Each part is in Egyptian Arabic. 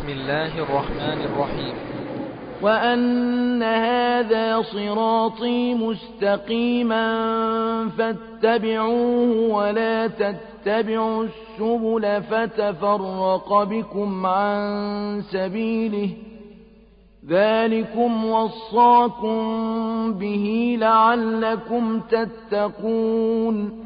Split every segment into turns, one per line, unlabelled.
بسم الله الرحمن الرحيم
وأن هذا صراطي مستقيما فاتبعوه ولا تتبعوا السبل فتفرق بكم عن سبيله ذلكم وصاكم به لعلكم تتقون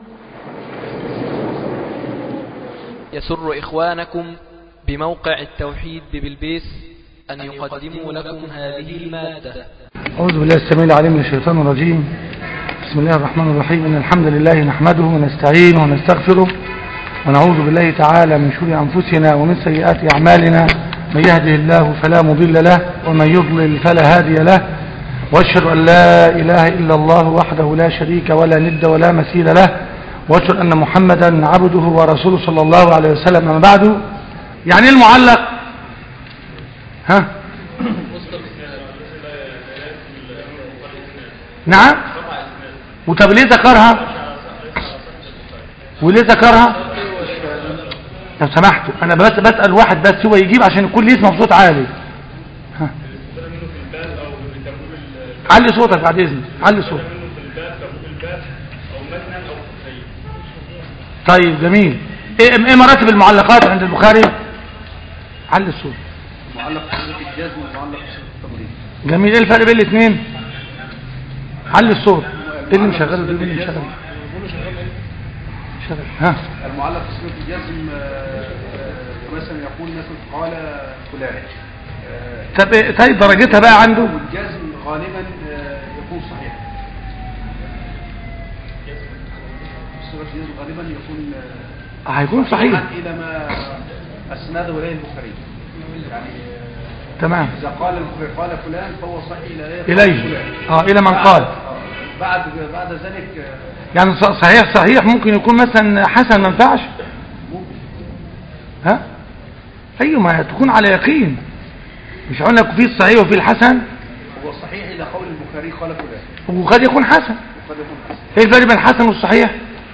يسر إخوانكم بموقع التوحيد ببلبيس أن يقدموا لكم هذه المادة
أعوذ بالله السميع العليم من الشيطان الرجيم بسم الله الرحمن الرحيم إن الحمد لله نحمده ونستعينه ونستغفره ونعوذ بالله تعالى من شرور أنفسنا ومن سيئات أعمالنا من يهده الله فلا مضل له ومن يضلل فلا هادي له وأشهد أن لا إله إلا الله وحده لا شريك ولا ند ولا مثيل له وأشهد أن محمدا عبده ورسوله صلى الله عليه وسلم أما بعد يعني إيه المعلق ها نعم وطب ليه ذكرها وليه ذكرها لو سمحتوا انا بس بسأل واحد بس هو يجيب عشان يكون ليه اسمه بصوت عالي ها. علي صوتك بعد اذنك علي صوتك طيب جميل ايه ايه مراتب المعلقات عند البخاري علي الصوت
معلق صفة الجزم ومعلق صفة التمريض
جميل ايه الفرق بين الاثنين علي الصوت ايه اللي مشغله ده اللي مشغله شغل ها
المعلق صفة الجزم آه، آه، مثلا يقول مثلا قال فلان آه،
طب إيه- طيب درجتها بقى عنده
والجزم غالبا آه، يكون صحيح صفة الجزم غالبا يكون آه،
هيكون صحيح
صحيحاً إلى ما أسنده إليه البخاري يعني آه،
تمام
إذا قال البخاري قال فلان فهو صحيح إلى إيه؟
اليه
فلان.
اه الى من
بعد-
قال
آه، بعد بعد ذلك آه،
يعني ص- صحيح صحيح ممكن يكون مثلا حسن ما ينفعش
ممكن
ها ايوه ما تكون على يقين مش هقول لك في الصحيح وفي الحسن
هو صحيح إلى قول البخاري قال فلان
وقد يكون حسن
وقد يكون حسن
ايه الفرق بين الحسن والصحيح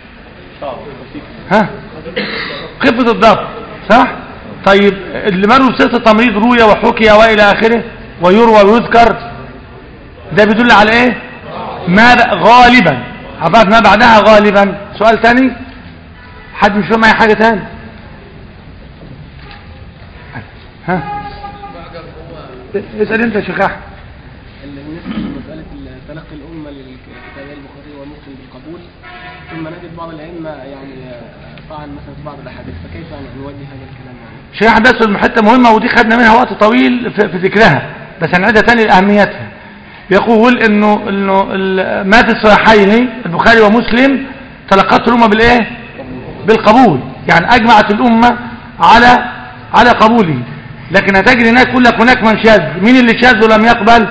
ها خفة الضبط صح طيب اللي مر بصيغه التمريض روي وحكي والى اخره ويروى ويذكر ده بيدل على ايه ما ب- غالبا عبارة ما بعدها غالبا سؤال تاني حد مش فاهم اي حاجه تاني ها اسال انت يا شيخ احمد
بالنسبة لمسألة تلقي الأمة للكتابي البخاري ومسلم بالقبول ثم نجد بعض الأئمة يعني طعن مثلا في بعض الأحاديث فكيف يعني نوجه هذا الكلام يعني؟
شيخ احمد بس حته مهمه ودي خدنا منها وقت طويل في, في ذكرها بس هنعيدها تاني لاهميتها يقول انه انه ال- ما في الصحيحين البخاري ومسلم تلقته الامه بالايه بالقبول يعني اجمعت الامه على على قبوله لكن هتجد هناك يقول لك هناك من شاذ مين اللي شاذ ولم يقبل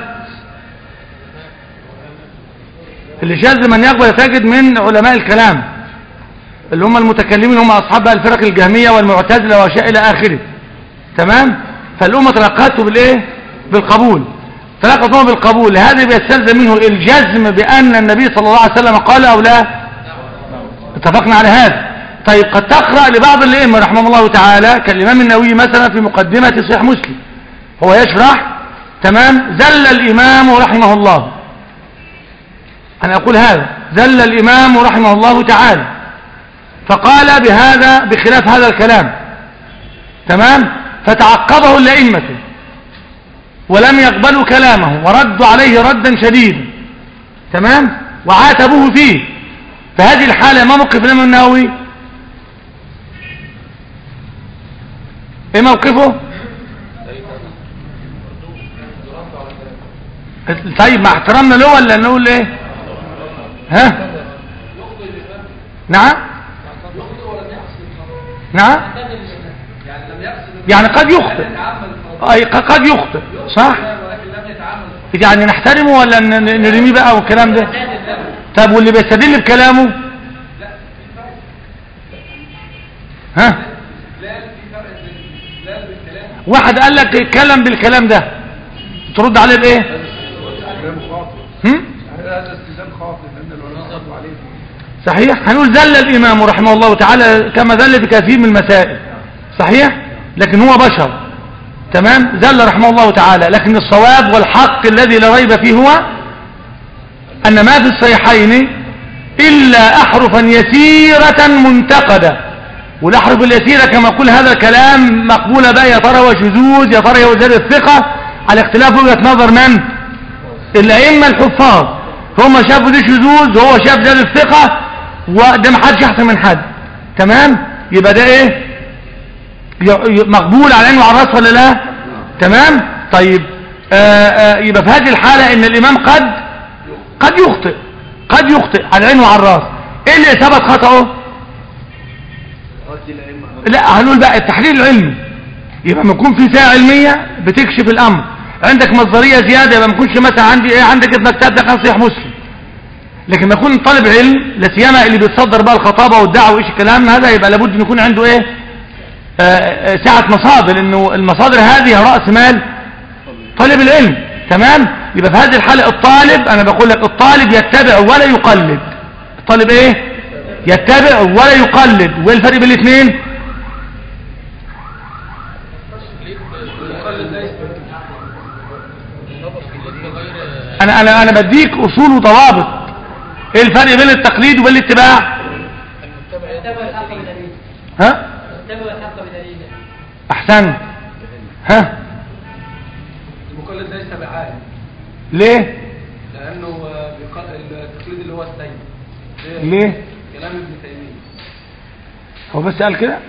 اللي شاذ من يقبل تجد من علماء الكلام اللي هم المتكلمين هم أصحاب بقى الفرق الجهمية والمعتزلة وأشياء إلى آخره تمام فالأمة تلقته بالإيه بالقبول تلقت الأمة بالقبول هذا بيستلزم منه الجزم بأن النبي صلى الله عليه وسلم قال أو لا اتفقنا على هذا طيب قد تقرأ لبعض الأئمة رحمه الله تعالى كالإمام النووي مثلا في مقدمة صحيح مسلم هو يشرح تمام زل الإمام رحمه الله أنا أقول هذا زل الإمام رحمه الله تعالى فقال بهذا بخلاف هذا الكلام تمام فتعقبه الأئمة ولم يقبلوا كلامه وردوا عليه ردا شديدا تمام وعاتبوه فيه فهذه الحالة ما موقف الإمام النووي ايه موقفه طيب مع احترامنا له ولا نقول ايه ها نعم نعم يعني قد يخطئ اي ق- قد يخطئ صح يعني نحترمه ولا ن- ن- نرميه بقى والكلام ده طب واللي بيستدل بكلامه ها واحد قال لك اتكلم بالكلام ده ترد عليه بايه
كلام خاطئ
هم؟
هذا استدلال خاطئ لأن العلماء ردوا عليه
صحيح هنقول زل الإمام رحمه الله تعالى كما زل في كثير من المسائل صحيح لكن هو بشر تمام زل رحمه الله تعالى لكن الصواب والحق الذي لا ريب فيه هو أن ما في الصحيحين إلا أحرفا يسيرة منتقدة والأحرف اليسيرة كما يقول هذا الكلام مقبولة بقى يا ترى هو شذوذ يا ترى هو زاد الثقة على اختلاف وجهة نظر من الأئمة الحفاظ هم شافوا دي شذوذ وهو شاف زاد الثقة وده ما حدش أحسن من حد تمام يبقى ده ايه ي- ي- مقبول على عينه وعلى الراس ولا لا تمام طيب آآ آآ يبقى في هذه الحالة ان الامام قد قد يخطئ قد يخطئ على عينه وعلى الراس ايه اللي ثبت خطأه لا هنقول بقى التحليل العلمي يبقى ما يكون في ساعة علمية بتكشف الامر عندك مصدرية زيادة يبقى ما يكونش مثلا عندي ايه عندك ابنك كتاب ده كان صحيح مسلم لكن ما يكون طالب علم لا سيما اللي بيتصدر بقى الخطابة والدعوة وايش الكلام هذا يبقى لابد ان يكون عنده ايه آه، آه، سعة مصادر لانه المصادر هذه رأس مال طالب العلم تمام يبقى في هذه الحالة الطالب انا بقول لك الطالب يتبع ولا يقلد الطالب ايه يتبع ولا يقلد وايه الفرق بين الاثنين انا انا انا بديك اصول وضوابط ايه الفرق بين التقليد وبين الاتباع
اتبع الحق بدليل
ها
اتبع الحق بدليل
احسن ها
المقلد ليس بعالم
ليه
لانه آه، بيق- التقليد اللي هو السيد
ليه
كلام ابن تيميه
هو بس قال كده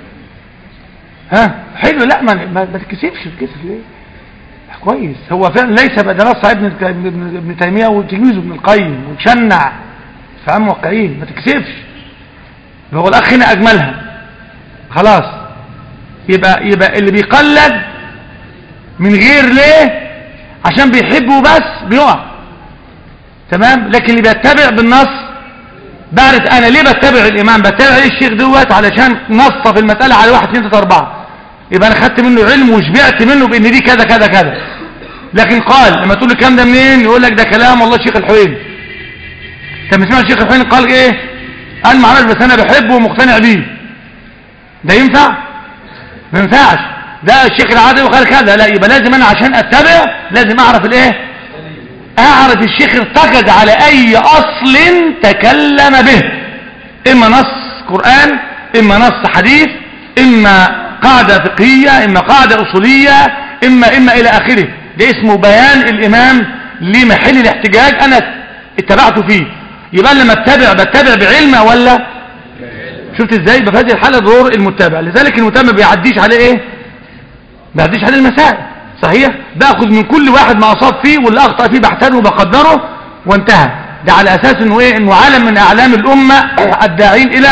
ها حلو لا ما ما ما تتكسفش تتكسف ليه كويس هو فعلا ليس بقى ده نص ابن ابن ابن تيميه وتلميذه ابن القيم وتشنع في عام واقعين ما تكسفش هو الاخ هنا اجملها خلاص يبقى يبقى اللي بيقلد من غير ليه عشان بيحبه بس بيقع تمام لكن اللي بيتبع بالنص بعرف انا ليه بتبع الامام بتبع ليه الشيخ دوت علشان نص في المسألة على واحد اثنين ثلاثة اربعة يبقى انا خدت منه علم وشبعت منه بان دي كذا كذا كذا لكن قال لما تقول له الكلام ده منين يقول لك ده كلام والله الشيخ الحويني طب اسمع الشيخ الحويني قال ايه قال ما عملش بس انا بحبه ومقتنع بيه ده ينفع ما ينفعش ده الشيخ العادي وقال كذا لا يبقى لازم انا عشان اتبع لازم اعرف الايه اعرف الشيخ ارتكز على اي اصل تكلم به اما نص قرآن اما نص حديث اما قاعدة فقهية اما قاعدة اصولية اما اما الى اخره ده اسمه بيان الامام لمحل الاحتجاج انا اتبعته فيه يبقى لما اتبع بتبع بعلم ولا شفت ازاي يبقى في هذه الحالة دور المتبع لذلك المتبع ما بيعديش عليه ايه ما بيعديش عليه المسائل صحيح باخذ من كل واحد ما اصاب فيه واللي اخطا فيه بحترمه وبقدره وانتهى ده على اساس انه ايه انه عالم من اعلام الامه الداعين الى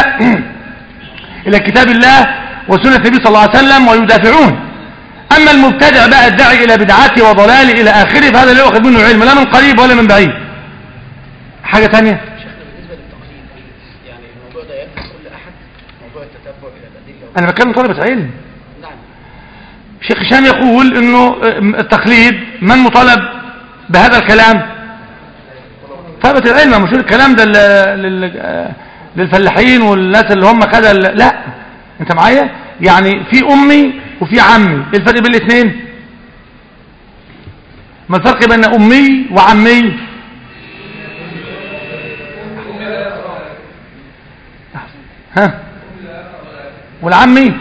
الى كتاب الله وسنه النبي صلى الله عليه وسلم ويدافعون اما المبتدع بقى الداعي الى بدعته وضلاله الى اخره فهذا لا يؤخذ منه علم لا من قريب ولا من بعيد حاجه ثانيه
شيخنا بالنسبة للتقليد يعني الموضوع ده ينفع كل أحد موضوع التتبع إلى الأدلة
انا بتكلم طلبه علم
نعم
الشيخ هشام يقول انه التقليد من مطالب بهذا الكلام طلبة العلم مش الكلام ده لل- لل- للفلاحين والناس اللي هم كذا ال- لا انت معايا يعني في امي وفي عمي ايه الفرق بين الاثنين ما الفرق بين امي وعمي ها والعمي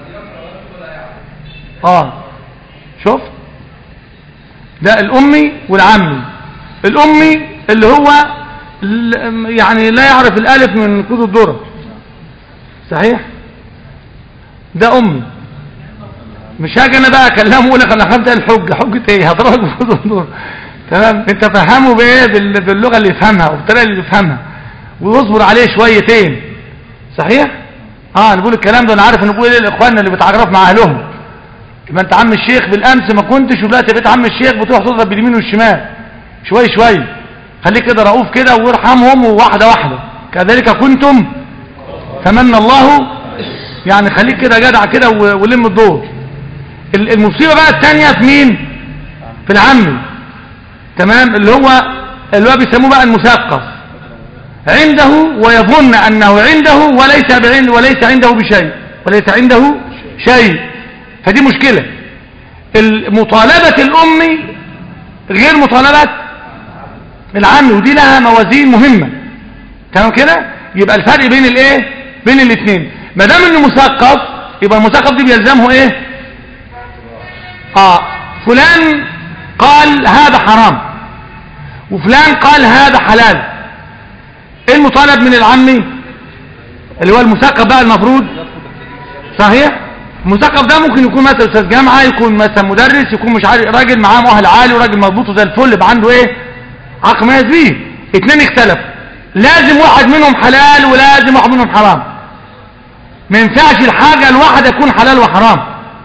اه شوف ده الامي والعمي الامي اللي هو ال- يعني لا يعرف الالف من كود الذره صحيح ده امي مش هاجي انا بقى اكلمه واقول لك انا فهمت الحجه حجه ايه هضربك بكود الذره تمام انت فهمه بايه بال- باللغه اللي يفهمها وبالطريقه اللي يفهمها واصبر عليه شويتين صحيح اه انا بقول الكلام ده انا عارف ان بقول ايه لاخواننا اللي بيتعرف مع اهلهم يبقى انت عم الشيخ بالامس ما كنتش ودلوقتي بقيت عم الشيخ بتروح تضرب باليمين والشمال شوي شوي خليك كده رؤوف كده وارحمهم واحده واحده كذلك كنتم تمنى الله يعني خليك كده جدع كده و- ولم الدور ال- المصيبه بقى الثانيه في مين في العم تمام اللي هو اللي هو بيسموه بقى المثقف عنده ويظن انه عنده وليس بعند وليس عنده بشيء وليس عنده شيء فدي مشكلة مطالبة الأم غير مطالبة العم ودي لها موازين مهمة تمام كده يبقى الفرق بين الايه بين الاثنين ما دام انه مثقف يبقى المثقف دي بيلزمه ايه اه فلان قال هذا حرام وفلان قال هذا حلال ايه المطالب من العمي اللي هو المثقف بقى المفروض صحيح المثقف ده ممكن يكون مثلا استاذ جامعه يكون مثلا مدرس يكون مش عارف راجل معاه مؤهل عالي وراجل مضبوط زي الفل يبقى عنده ايه عقل ميز بيه اتنين اختلفوا لازم واحد منهم حلال ولازم واحد منهم حرام ما ينفعش الحاجه الواحده يكون حلال وحرام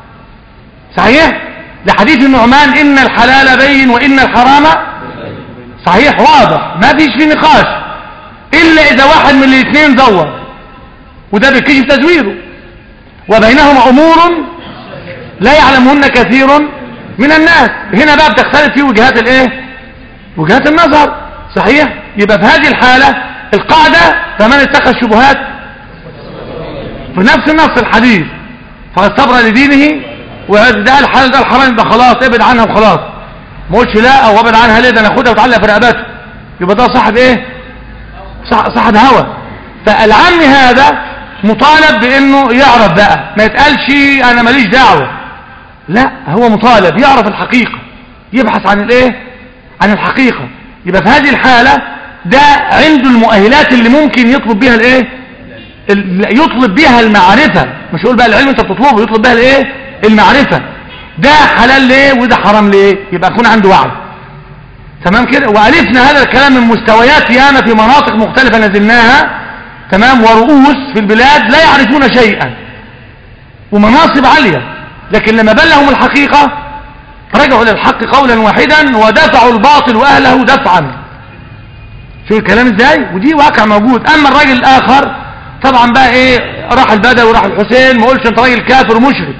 صحيح لحديث النعمان ان الحلال بين وان الحرام صحيح واضح ما فيش فيه نقاش الا اذا واحد من الاثنين زور وده بيكشف تزويره وبينهما امور لا يعلمهن كثير من الناس هنا بقى بتختلف في وجهات الايه وجهات النظر صحيح يبقى في هذه الحالة القاعدة فمن اتقى الشبهات في نفس نص الحديث فاستبرى لدينه وده الحلال ده الحرام يبقى خلاص ابعد عنها وخلاص ما قلتش لا او ابعد عنها ليه ده انا اخدها وتعلق في رقبته يبقى ده صاحب ايه صح- صاحب هوى فالعم هذا مطالب بانه يعرف بقى ما يتقالش انا ماليش دعوه لا هو مطالب يعرف الحقيقه يبحث عن الايه عن الحقيقه يبقى في هذه الحاله ده عنده المؤهلات اللي ممكن يطلب بها الايه ال- يطلب بها المعرفه مش يقول بقى العلم انت بتطلبه يطلب بها الايه المعرفه ده حلال ليه وده حرام ليه يبقى يكون عنده وعي تمام كده وألفنا هذا الكلام من مستويات ياما في مناطق مختلفة نزلناها تمام ورؤوس في البلاد لا يعرفون شيئا ومناصب عالية لكن لما بلغهم الحقيقة رجعوا للحق قولا واحدا ودفعوا الباطل وأهله دفعا شو الكلام ازاي ودي واقع موجود اما الراجل الاخر طبعا بقى ايه راح البدوي وراح الحسين ما قولش انت راجل كافر ومشرك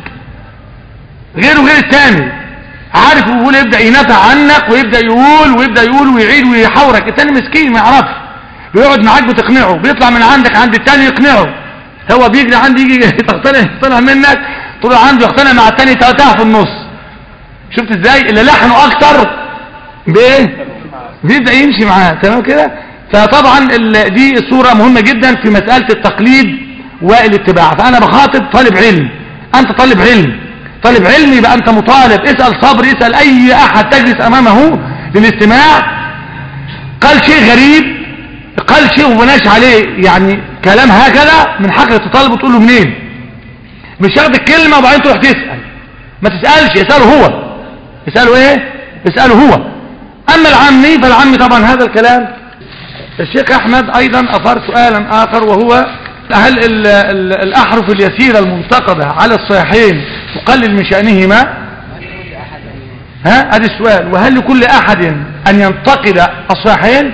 غيره غير الثاني عارف يقول يبدأ ينافع عنك ويبدأ يقول ويبدأ يقول ويعيد ويحاورك الثاني مسكين ما يعرفش بيقعد معاك بتقنعه بيطلع من عندك عند الثاني يقنعه هو بيجري عندي يجي يقتنع يقتنع منك طول عنده يقتنع مع الثاني تقطع في النص شفت ازاي اللي لحنه اكتر بايه بيبدأ يمشي معاه تمام كده فطبعا ال- دي صورة مهمة جدا في مسألة التقليد والاتباع فأنا بخاطب طالب علم أنت طالب علم طالب علم يبقى أنت مطالب اسأل صبر اسأل أي أحد تجلس أمامه للاستماع قال شيء غريب قال شيء وبناش عليه يعني كلام هكذا من حقك تطالب وتقول له منين مش ياخد الكلمة وبعدين تروح تسأل ما تسألش اسأله هو اسأله ايه اسأله هو اما العمي فالعمي طبعا هذا الكلام الشيخ احمد ايضا اثار سؤالا اخر وهو هل ال ال الاحرف اليسيرة المنتقدة على الصحيحين تقلل من شأنهما ها ادي السؤال وهل لكل احد ان ينتقد الصحيحين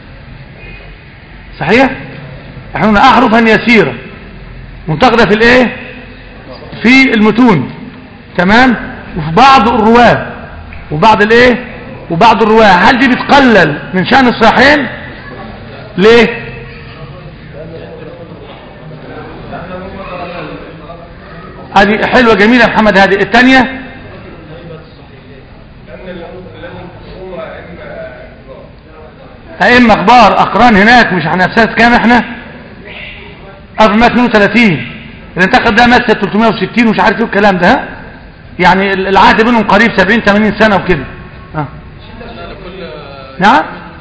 صحيح احنا قلنا احرفا يسيرة منتقدة في الايه في المتون تمام وفي بعض الرواه وبعض الايه وبعض الرواه هل دي بتقلل من شأن الصحيحين ليه هذه حلوة جميلة يا محمد هذه الثانية أئمة أخبار أقران هناك مش احنا في سنة كام احنا 432 الانتقد ده مات 360 ومش عارف ايه الكلام ده ها؟ يعني العهد بينهم قريب 70 80 سنة وكده اه نعم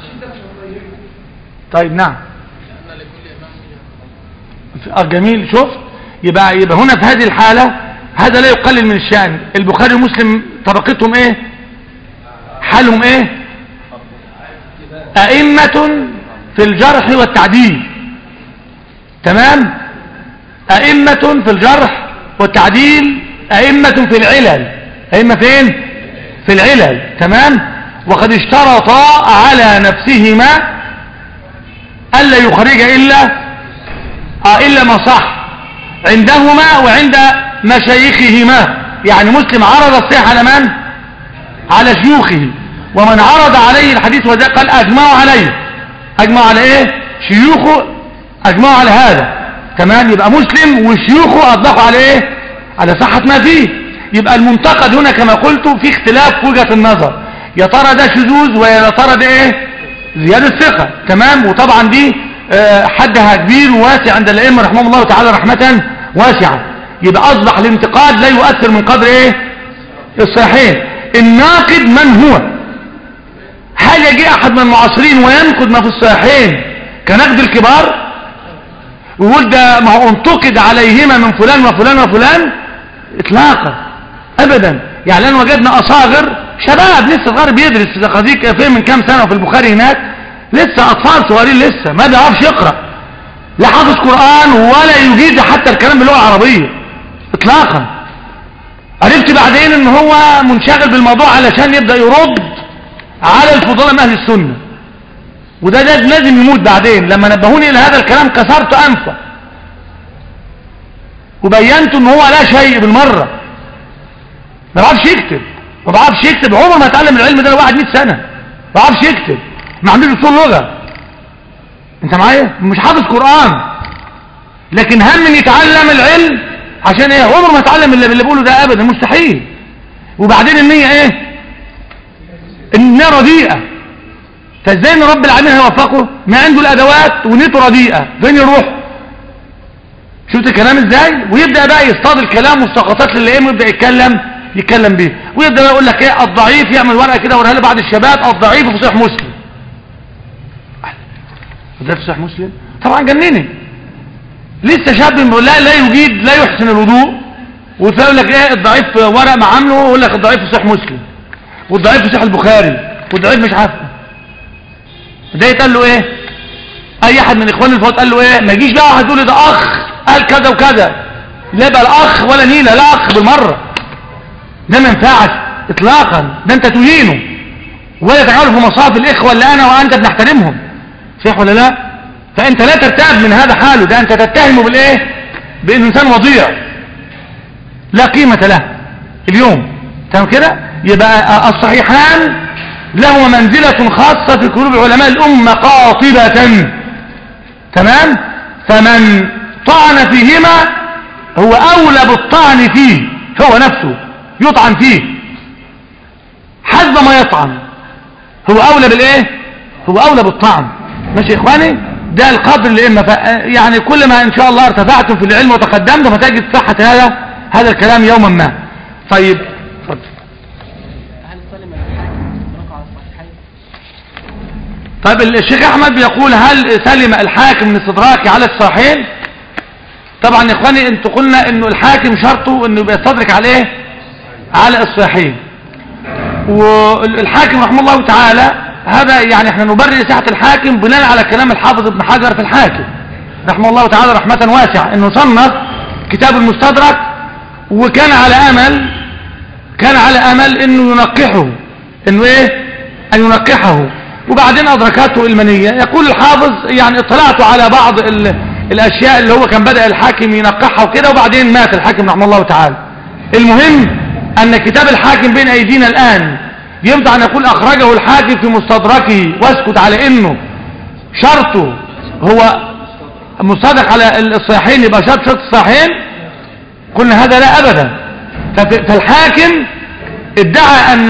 طيب نعم اه جميل شفت يبقى يبقى هنا في هذه الحالة هذا لا يقلل من الشأن البخاري ومسلم طبقتهم ايه حالهم ايه أئمة في الجرح والتعديل تمام أئمة في الجرح والتعديل أئمة في العلل أئمة فين في العلل تمام وقد اشترطا على نفسهما ألا يخرج إلا آه إلا ما صح عندهما وعند مشايخهما يعني مسلم عرض الصحيح على من على شيوخه ومن عرض عليه الحديث وذا قال أجمعوا عليه أجمعوا على إيه شيوخه أجمعوا على هذا تمام يبقى مسلم وشيوخه أطلقوا على إيه على صحة ما فيه يبقى المنتقد هنا كما قلت في اختلاف في وجهة النظر يا ترى ده شذوذ ويا ترى ده ايه زيادة ثقة تمام وطبعا دي آه، حدها كبير وواسع عند الائمه رحمهم الله تعالى رحمة واسعة يبقى اصبح الانتقاد لا يؤثر من قدر ايه الصحيحين الناقد من هو هل يجي احد من المعاصرين وينقد ما في الصحيحين كنقد الكبار ويقول ده ما هو انتقد عليهما من فلان وفلان وفلان اطلاقا ابدا يعني لان وجدنا اصاغر شباب لسه صغير بيدرس في زقازيق فين من كام سنه في البخاري هناك لسه اطفال صغيرين لسه ما بيعرفش يقرا لا حافظ قران ولا يجيد حتى الكلام باللغه العربيه اطلاقا عرفت بعدين ان هو منشغل بالموضوع علشان يبدا يرد على الفضلاء من اهل السنه وده ده لازم يموت بعدين لما نبهوني الى هذا الكلام كسرت انفه وبينت ان هو لا شيء بالمره ما بيعرفش يكتب ما بيعرفش يكتب عمره ما اتعلم العلم ده لواحد 100 سنه ما بيعرفش يكتب ما عندوش اصول لغه انت معايا مش حافظ قران لكن هم ان يتعلم العلم عشان ايه عمره ما اتعلم اللي اللي بيقوله ده ابدا مستحيل وبعدين النيه ايه النيه رديئه فازاي ان رب العالمين هيوفقه ما عنده الادوات ونيته رديئه فين يروح شفت الكلام ازاي ويبدا بقى يصطاد الكلام والسقطات اللي ايه ويبدا يتكلم يتكلم بيه ويبدا بقى يقول لك ايه الضعيف يعمل ورقه كده ويوريها لبعض الشباب الضعيف في صحيح مسلم ده في صحيح مسلم طبعا جنني لسه شاب بيقول لا لا يجيد لا يحسن الوضوء ويقول لك ايه الضعيف ورق ما عامله ويقول لك الضعيف في صحيح مسلم والضعيف في صحيح البخاري والضعيف مش عارف ده يتقال له ايه اي احد من اخوان الفوت قال له ايه ما يجيش بقى واحد يقول لي ده اخ قال كذا وكذا لا بقى الاخ ولا نيله لا اخ بالمره ده ما ينفعش اطلاقا ده انت تهينه ولا تجعله في مصاف الاخوه اللي انا وانت بنحترمهم صح ولا لا فانت لا ترتاب من هذا حاله ده انت تتهمه بالايه بانه انسان وضيع لا قيمه له اليوم تمام كده يبقى الصحيحان له منزلة خاصة في قلوب علماء الأمة قاطبة تمام فمن طعن فيهما هو أولى بالطعن فيه هو نفسه يطعن فيه حسب ما يطعن هو أولى بالإيه هو أولى بالطعن ماشي يا إخواني ده القدر لإما ف... يعني كل ما إن شاء الله ارتفعتم في العلم وتقدمتم فتجد صحة هذا هذا الكلام يوما ما طيب اتفضل
هل سلم الحاكم استدراك على الصحيحين؟
طيب الشيخ احمد بيقول هل سلم الحاكم من استدراك على الصحيحين طبعا يا اخواني انتوا قلنا انه الحاكم شرطه انه يبقى يستدرك عليه على الصحيحين والحاكم رحمه الله تعالى هذا يعني احنا نبرر صحة الحاكم بناء على كلام الحافظ ابن حجر في الحاكم رحمه الله تعالى رحمة واسعة انه صنف كتاب المستدرك وكان على امل كان على امل انه ينقحه انه ايه ان ينقحه وبعدين ادركته المنية يقول الحافظ يعني اطلعت على بعض ال الاشياء اللي هو كان بدأ الحاكم ينقحها وكده وبعدين مات الحاكم رحمه الله تعالى المهم ان كتاب الحاكم بين ايدينا الان ينفع ان نقول اخرجه الحاكم في مستدركه واسكت على انه شرطه هو مصادق على الصحيحين يبقى شرط شرط الصحيحين قلنا هذا لا ابدا فف- فالحاكم ادعى ان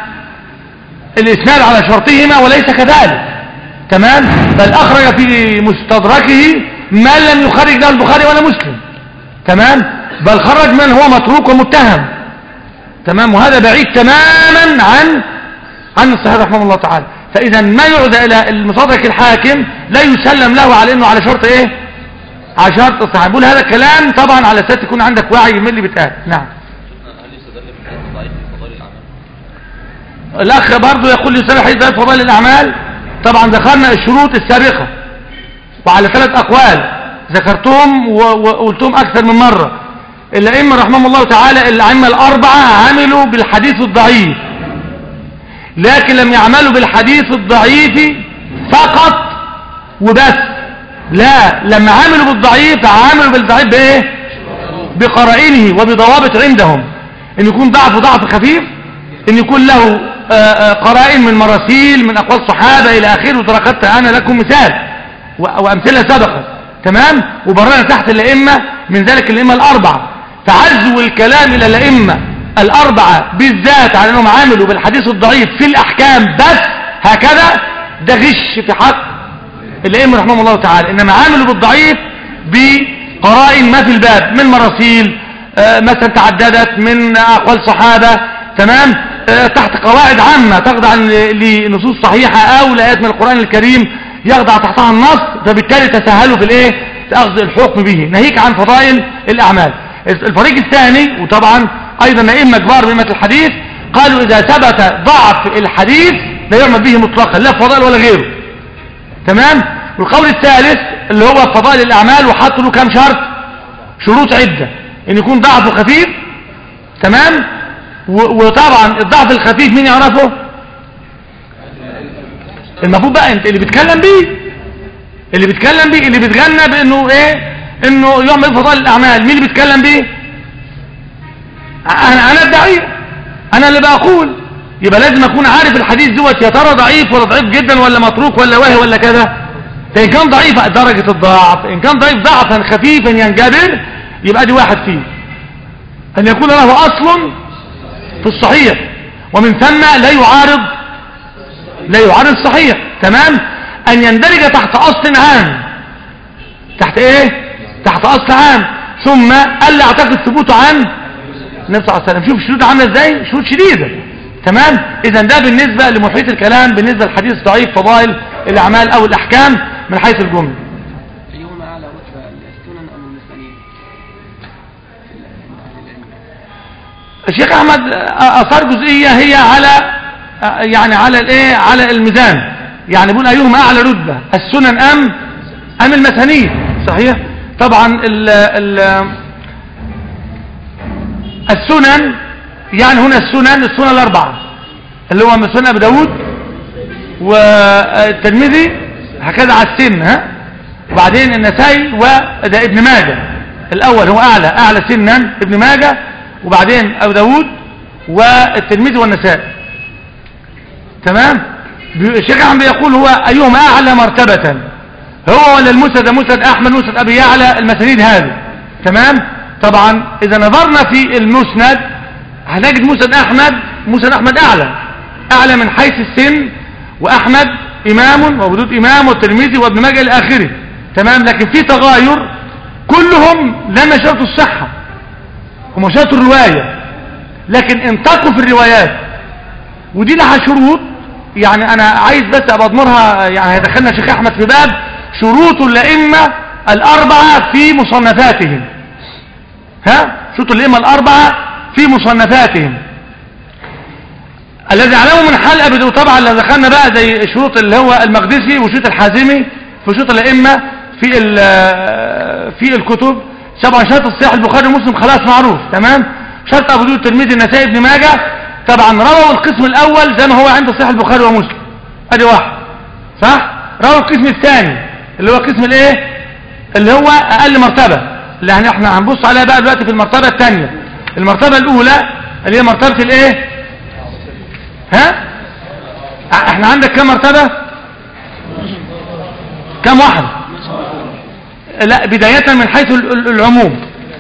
الاسناد على شرطهما وليس كذلك تمام بل اخرج في مستدركه ما لم يخرج له البخاري ولا مسلم تمام بل خرج من هو متروك ومتهم تمام وهذا بعيد تماما عن عن الصحيح رحمه الله تعالى فاذا ما يعزى الى المستدرك الحاكم لا يسلم له على انه على شرط ايه على شرط الصحيح بقول هذا الكلام طبعا على اساس يكون عندك وعي من اللي بيتقال نعم
هل يستدل من حيث ضعيف في فضائل الاعمال؟
الأخ برضو يقول لي سنة حديث فضائل الأعمال طبعا ذكرنا الشروط السابقة وعلى ثلاث أقوال ذكرتهم و- وقلتهم أكثر من مرة الأئمة رحمهم الله تعالى الأئمة الأربعة عملوا بالحديث الضعيف لكن لم يعملوا بالحديث الضعيف فقط وبس لا لما عملوا بالضعيف عملوا بالضعيف بإيه بقرائنه وبضوابط عندهم ان يكون ضعف ضعف خفيف ان يكون له آه، آه، قرائن من مراسيل من اقوال صحابه الى اخره وتركت انا لكم مثال و- وامثله سبقت تمام وبررنا تحت الائمه من ذلك الائمه الاربعه فعزو الكلام الى الائمه الأربعة بالذات على أنهم عملوا بالحديث الضعيف في الأحكام بس هكذا ده غش في حق الأئمة رحمهم الله تعالى إنما عملوا بالضعيف بقرائن ما في الباب من مراسيل آه، مثلا تعددت من أقوال صحابة تمام آه، تحت قواعد عامة تخضع ل- لنصوص صحيحة أو لآيات من القرآن الكريم يخضع تحتها النص فبالتالي تسهلوا في الإيه في أخذ الحكم به ناهيك عن فضائل الأعمال الفريق الثاني وطبعا أيضا أئمة كبار بأئمة الحديث قالوا إذا ثبت ضعف الحديث لا يعمل به مطلقا لا في فضائل ولا غيره تمام والقول الثالث اللي هو فضائل الأعمال وحطوا له كام شرط شروط عدة ان يكون ضعفه خفيف تمام و- وطبعا الضعف الخفيف مين يعرفه المفروض بقى انت اللي بيتكلم بيه اللي بيتكلم بيه اللي بيتغنى بانه ايه انه يعمل فضائل الاعمال مين اللي بيتكلم بيه انا انا الداعيه انا اللي بقول يبقى لازم اكون عارف الحديث دوت يا ترى ضعيف ولا ضعيف جدا ولا متروك ولا واهي ولا كذا ده ان كان ضعيف درجة الضعف ان كان ضعيف ضعفا خفيفا ينجبر يبقى دي واحد فيه ان يكون له اصل في الصحيح ومن ثم لا يعارض لا يعارض الصحيح تمام ان يندرج تحت اصل عام تحت ايه تحت اصل عام ثم الا اعتقد ثبوته عن النبي صلى الله عليه وسلم شوف الشروط عامله ازاي شروط شديده تمام اذا ده بالنسبه لمحيط الكلام بالنسبه للحديث ضعيف فضائل الاعمال او الاحكام من حيث الجمله
أيهما أعلى رتبة السنن أم المسانيد؟
الشيخ احمد اثار جزئيه هي على يعني على الايه على الميزان يعني بيقول ايهما اعلى رتبه السنن ام ام المسانيد صحيح طبعا ال ال السنن يعني هنا السنن السنن الاربعه اللي هو من سنن ابي داود والترمذي هكذا على السن ها وبعدين النسائي وده ابن ماجه الاول هو اعلى اعلى سنا ابن ماجه وبعدين ابو داود والترمذي والنسائي تمام بي- الشيخ احمد بيقول هو ايهما اعلى مرتبه هو ولا المسند مسند احمد مسند ابي يعلى المسانيد هذه تمام طبعا اذا نظرنا في المسند هنجد مسند احمد مسند احمد اعلى اعلى من حيث السن واحمد امام وابو امام والترمذي وابن ماجه الى اخره تمام لكن في تغاير كلهم لم يشرطوا الصحه هم شرطوا الروايه لكن انتقوا في الروايات ودي لها شروط يعني انا عايز بس ابقى اضمرها يعني هيدخلنا شيخ احمد في باب شروط الائمه الاربعه في مصنفاتهم ها شروط الائمه الاربعه في مصنفاتهم الذي علمه من حال ابي داود طبعا اللي دخلنا بقى زي شروط اللي هو المقدسي وشروط الحازمي في شروط الائمه في ال- في الكتب طبعا شرط الصحيح البخاري ومسلم خلاص معروف تمام شرط ابو داود الترمذي النسائي ابن ماجه طبعا رووا القسم الاول زي ما هو عند صحيح البخاري ومسلم ادي واحد صح رووا القسم الثاني اللي هو قسم الايه اللي هو اقل مرتبه اللي يعني احنا هنبص عليها بقى دلوقتي في المرتبه الثانيه المرتبه الاولى اللي هي مرتبه الايه ها احنا عندك كم مرتبة كم واحد لا بداية من حيث ال- ال- العموم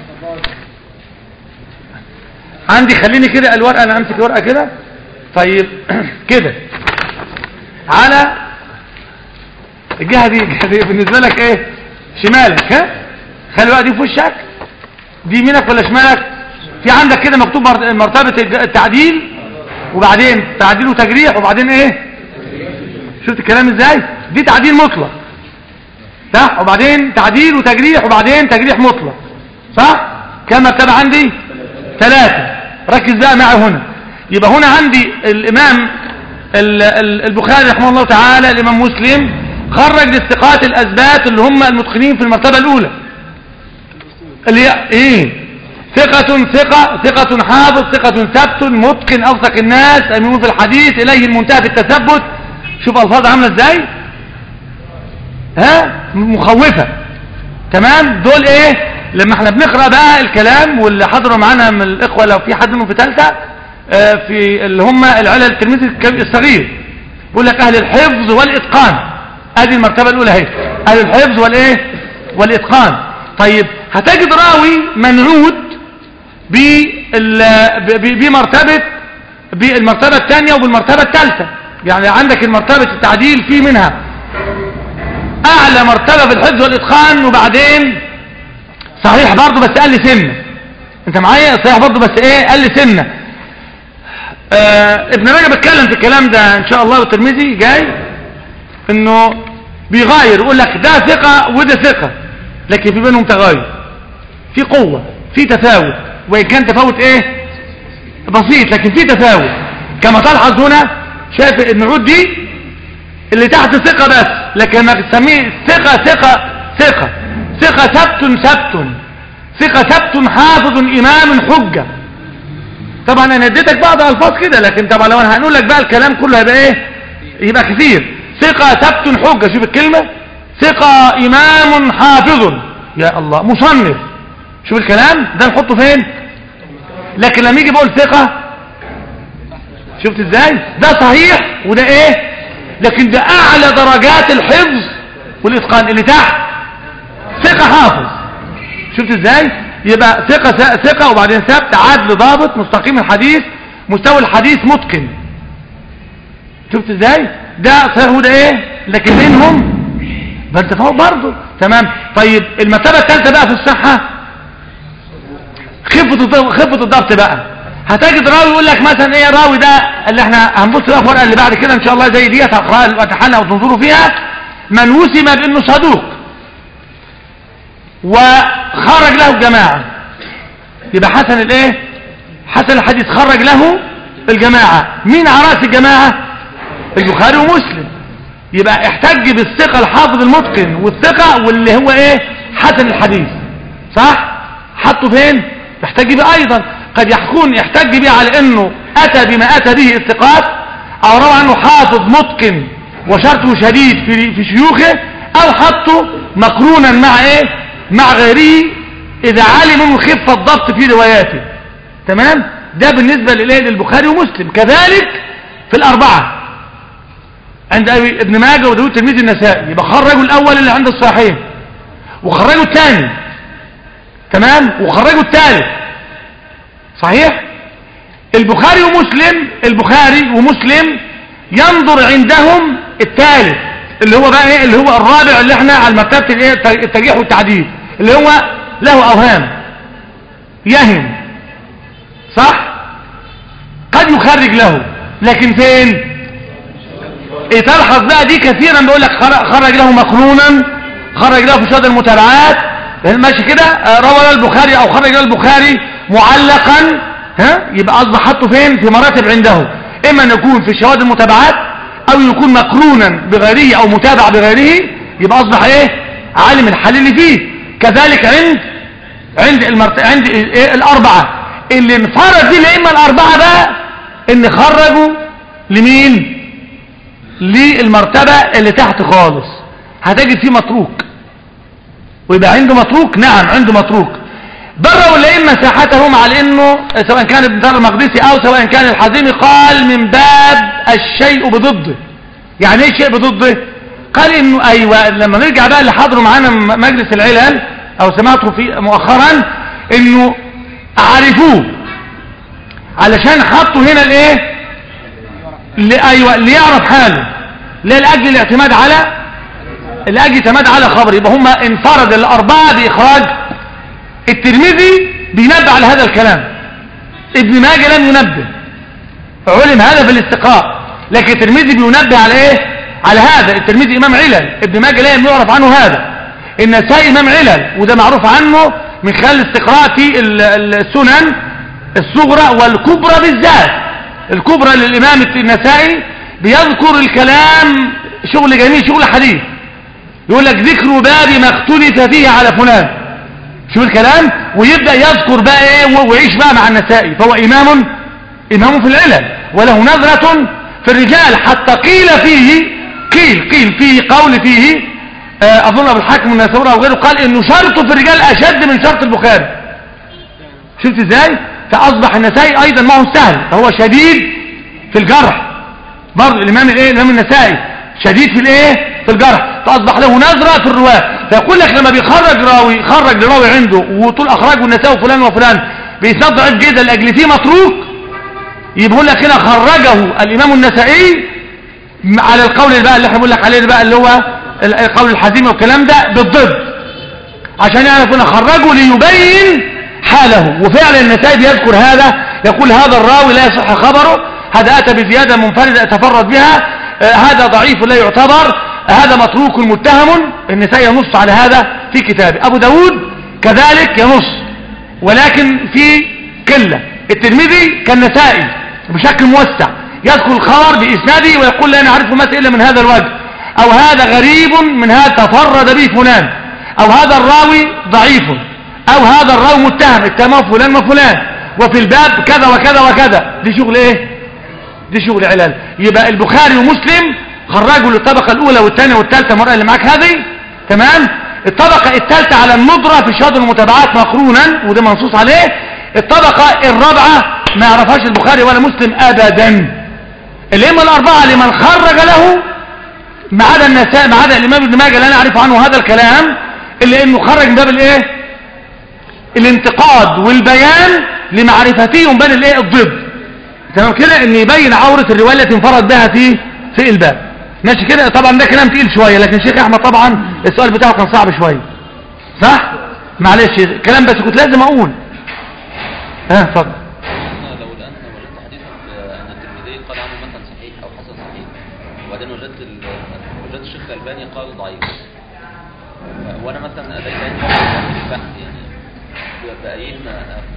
عندي خليني كده الورقة انا امسك الورقة كده طيب كده على الجهة دي الجهة دي بالنسبة لك ايه شمالك ها خلي الورقة دي في وشك دي يمينك ولا شمالك في عندك كده مكتوب مر- مرتبة الج- التعديل وبعدين تعديل وتجريح وبعدين ايه شفت الكلام ازاي دي تعديل مطلق صح وبعدين تعديل وتجريح وبعدين تجريح مطلق صح كم مرتبه عندي ثلاثه ركز بقى معي هنا يبقى هنا عندي الامام ال- ال- البخاري رحمه الله تعالى الامام مسلم خرج للثقات الاثبات اللي هم المتقنين في المرتبه الاولى اللي هي ايه ثقة ثقة ثقة حافظ ثقة ثبت متقن أوثق الناس أمين في الحديث إليه المنتهى في التثبت شوف ألفاظ عاملة إزاي ها مخوفة تمام دول إيه لما احنا بنقرأ بقى الكلام واللي حضروا معانا من الإخوة لو في حد منهم في ثالثة آه، في اللي هم العلل التلميذ الكبير- الصغير يقول لك أهل الحفظ والإتقان هذه المرتبة الأولى اهي أهل الحفظ والإيه والإتقان طيب هتجد راوي منعود بال- ب- ب- بمرتبة بالمرتبة الثانية وبالمرتبة الثالثة يعني عندك المرتبة التعديل في منها اعلى مرتبة في الحفظ والاتقان وبعدين صحيح برضه بس قال لي سنة انت معايا صحيح برضه بس ايه قال لي سنة آه ابن رجب اتكلم في الكلام ده ان شاء الله والترمذي جاي انه بيغاير يقول لك ده ثقة وده ثقة لكن في بينهم تغاير في قوة في تفاوت وإن كان تفاوت إيه بسيط لكن في تفاوت كما تلحظ هنا شايف النعود دي اللي تحت ثقة بس لكن ما تسميه ثقة ثقة ثقة ثقة ثبت ثبت ثقة ثبت حافظ إمام حجة طبعا انا اديتك بعض الفاظ كده لكن طبعا لو انا هنقول لك بقى الكلام كله هيبقى ايه يبقى كثير ثقة ثبت حجة شوف الكلمة ثقة إمام حافظ يا الله مصنف شوف الكلام ده نحطه فين لكن لما يجي بقول ثقة شفت ازاي ده صحيح وده ايه لكن ده اعلى درجات الحفظ والاتقان اللي تحت ثقة حافظ شفت ازاي يبقى ثقة ثقة وبعدين ثبت عدل ضابط مستقيم الحديث مستوى الحديث متقن شفت ازاي ده صحيح وده ايه لكن بينهم فانت فوق برضه تمام طيب المرتبه الثالثه بقى في الصحه خفه الضبط خفه الضبط بقى هتجد راوي يقول لك مثلا ايه الراوي ده اللي احنا هنبص بقى في الورقه اللي بعد كده ان شاء الله زي ديت هقراها واتحلى وتنظروا فيها من وسم بانه صدوق وخرج له الجماعه يبقى حسن الايه حسن الحديث خرج له الجماعه مين على راس الجماعه البخاري ومسلم يبقى احتج بالثقة الحافظ المتقن والثقة واللي هو ايه حسن الحديث صح حطه فين يحتج به ايضا قد يكون يحتج به على انه اتى بما اتى به الثقات او روى عنه حافظ متقن وشرطه شديد في في شيوخه او حطه مقرونا مع ايه مع غيره اذا علم من خفة الضبط في رواياته تمام ده بالنسبة للايه للبخاري ومسلم كذلك في الاربعه عند ابن ماجه وداود تلميذ النسائي يبقى خرجوا الاول اللي عند الصحيحين وخرجوا الثاني تمام وخرجوا الثالث صحيح البخاري ومسلم البخاري ومسلم ينظر عندهم الثالث اللي هو بقى ايه اللي هو الرابع اللي احنا على مرتبه الايه الترجيح والتعديل اللي هو له اوهام يهم صح قد يخرج له لكن فين إيه تلحظ بقى دي كثيرا بيقول لك خرج له مقرونا خرج له في شهادة المتابعات ماشي كده آه، روى له البخاري او خرج له البخاري معلقا ها يبقى اصبح حطه فين في مراتب عنده اما ان يكون في شهادة المتابعات او يكون مقرونا بغيره او متابع بغيره يبقى اصبح ايه عالم الحل اللي فيه كذلك عند عند المرت... عند إيه الاربعه اللي انفرد دي الائمه الاربعه بقى ان خرجوا لمين للمرتبة اللي تحت خالص هتجد فيه متروك ويبقى عنده متروك نعم عنده متروك بروا الأئمة ساحتهم على انه سواء كان ابن دار المقدسي او سواء كان الحزيمي قال من باب الشيء بضده يعني ايه شيء بضده قال انه ايوه لما نرجع بقى اللي حضروا معانا مجلس العلل او سمعته في مؤخرا انه عرفوه علشان حطوا هنا الايه ايوه ليعرف حاله لا لاجل الاعتماد على لاجل الاعتماد على خبر يبقى هم انفرد الاربعه باخراج الترمذي بينبه على هذا الكلام ابن ماجه لم ينبه علم هذا في الاستقاء لكن الترمذي بينبه على ايه على هذا الترمذي امام علل ابن ماجه لا يعرف عنه هذا النسائي امام علل وده معروف عنه من خلال الاستقراء في السنن الصغرى والكبرى بالذات الكبرى للإمام النسائي بيذكر الكلام شغل جميل شغل حديث يقول لك ذكر باب ما اختلف فيه على فلان شوف الكلام ويبدأ يذكر بقى ايه ويعيش بقى مع النسائي فهو إمام إمام في العلل وله نظرة في الرجال حتى قيل فيه قيل قيل فيه قول فيه أظن أبو الحاكم النسورة وغيره قال إنه شرطه في الرجال أشد من شرط البخاري شفت ازاي فأصبح النسائي أيضا ما هو سهل فهو شديد في الجرح برضه الإمام الإيه الإمام النسائي شديد في الإيه في الجرح فأصبح له نظرة في الرواة فيقول لك لما بيخرج راوي خرج لراوي عنده وطول أخرجه النسائي وفلان وفلان بإسناد ضعيف جدا لأجل فيه متروك يبقى لك هنا خرجه الإمام النسائي على القول اللي بقى اللي احنا بنقول لك عليه بقى اللي هو القول الحزيمي والكلام ده بالضد عشان يعرف هنا خرجه ليبين حاله وفعلا النسائي بيذكر هذا يقول هذا الراوي لا يصح خبره هذا أتى بزيادة منفردة أتفرد بها آه هذا ضعيف لا يعتبر آه هذا متروك متهم النسائي ينص على هذا في كتابه أبو داود كذلك ينص ولكن في قلة الترمذي كالنسائي بشكل موسع يذكر الخبر بإسناده ويقول لا نعرف متى إلا من هذا الوجه أو هذا غريب من هذا تفرد به فلان أو هذا الراوي ضعيف أو هذا الراوي متهم اتهمه فلان وفلان وفي الباب كذا وكذا وكذا دي شغل ايه دي شغل علال يبقى البخاري ومسلم خرجوا للطبقة الأولى والثانية والثالثة مرة اللي معاك هذه تمام الطبقة الثالثة على الندرة في شهادة المتابعات مقرونا وده منصوص عليه الطبقة الرابعة ما يعرفهاش البخاري ولا مسلم أبدا الأئمة الأربعة لمن خرج له ما عدا النساء ما عدا الإمام ابن ماجه اللي أنا أعرف عنه هذا الكلام إلا إنه خرج من باب الإيه الانتقاد والبيان لمعرفتهم بين الإيه الضد تمام كده إن يبين عورة الرواية التي انفرد بها في في الباب ماشي كده طبعا ده كلام تقيل شوية لكن شيخ أحمد طبعا السؤال بتاعه كان صعب شوية صح معلش كلام بس كنت لازم أقول ها اتفضل
أنا لو الآن وجدت حديثا أن الترمذي قال عنه مثلا صحيح أو حسن صحيح وبعدين وجدت ال... وجدت الشيخ الألباني قال ضعيف وأنا مثلا أديت عندي البحث يعني بأيهما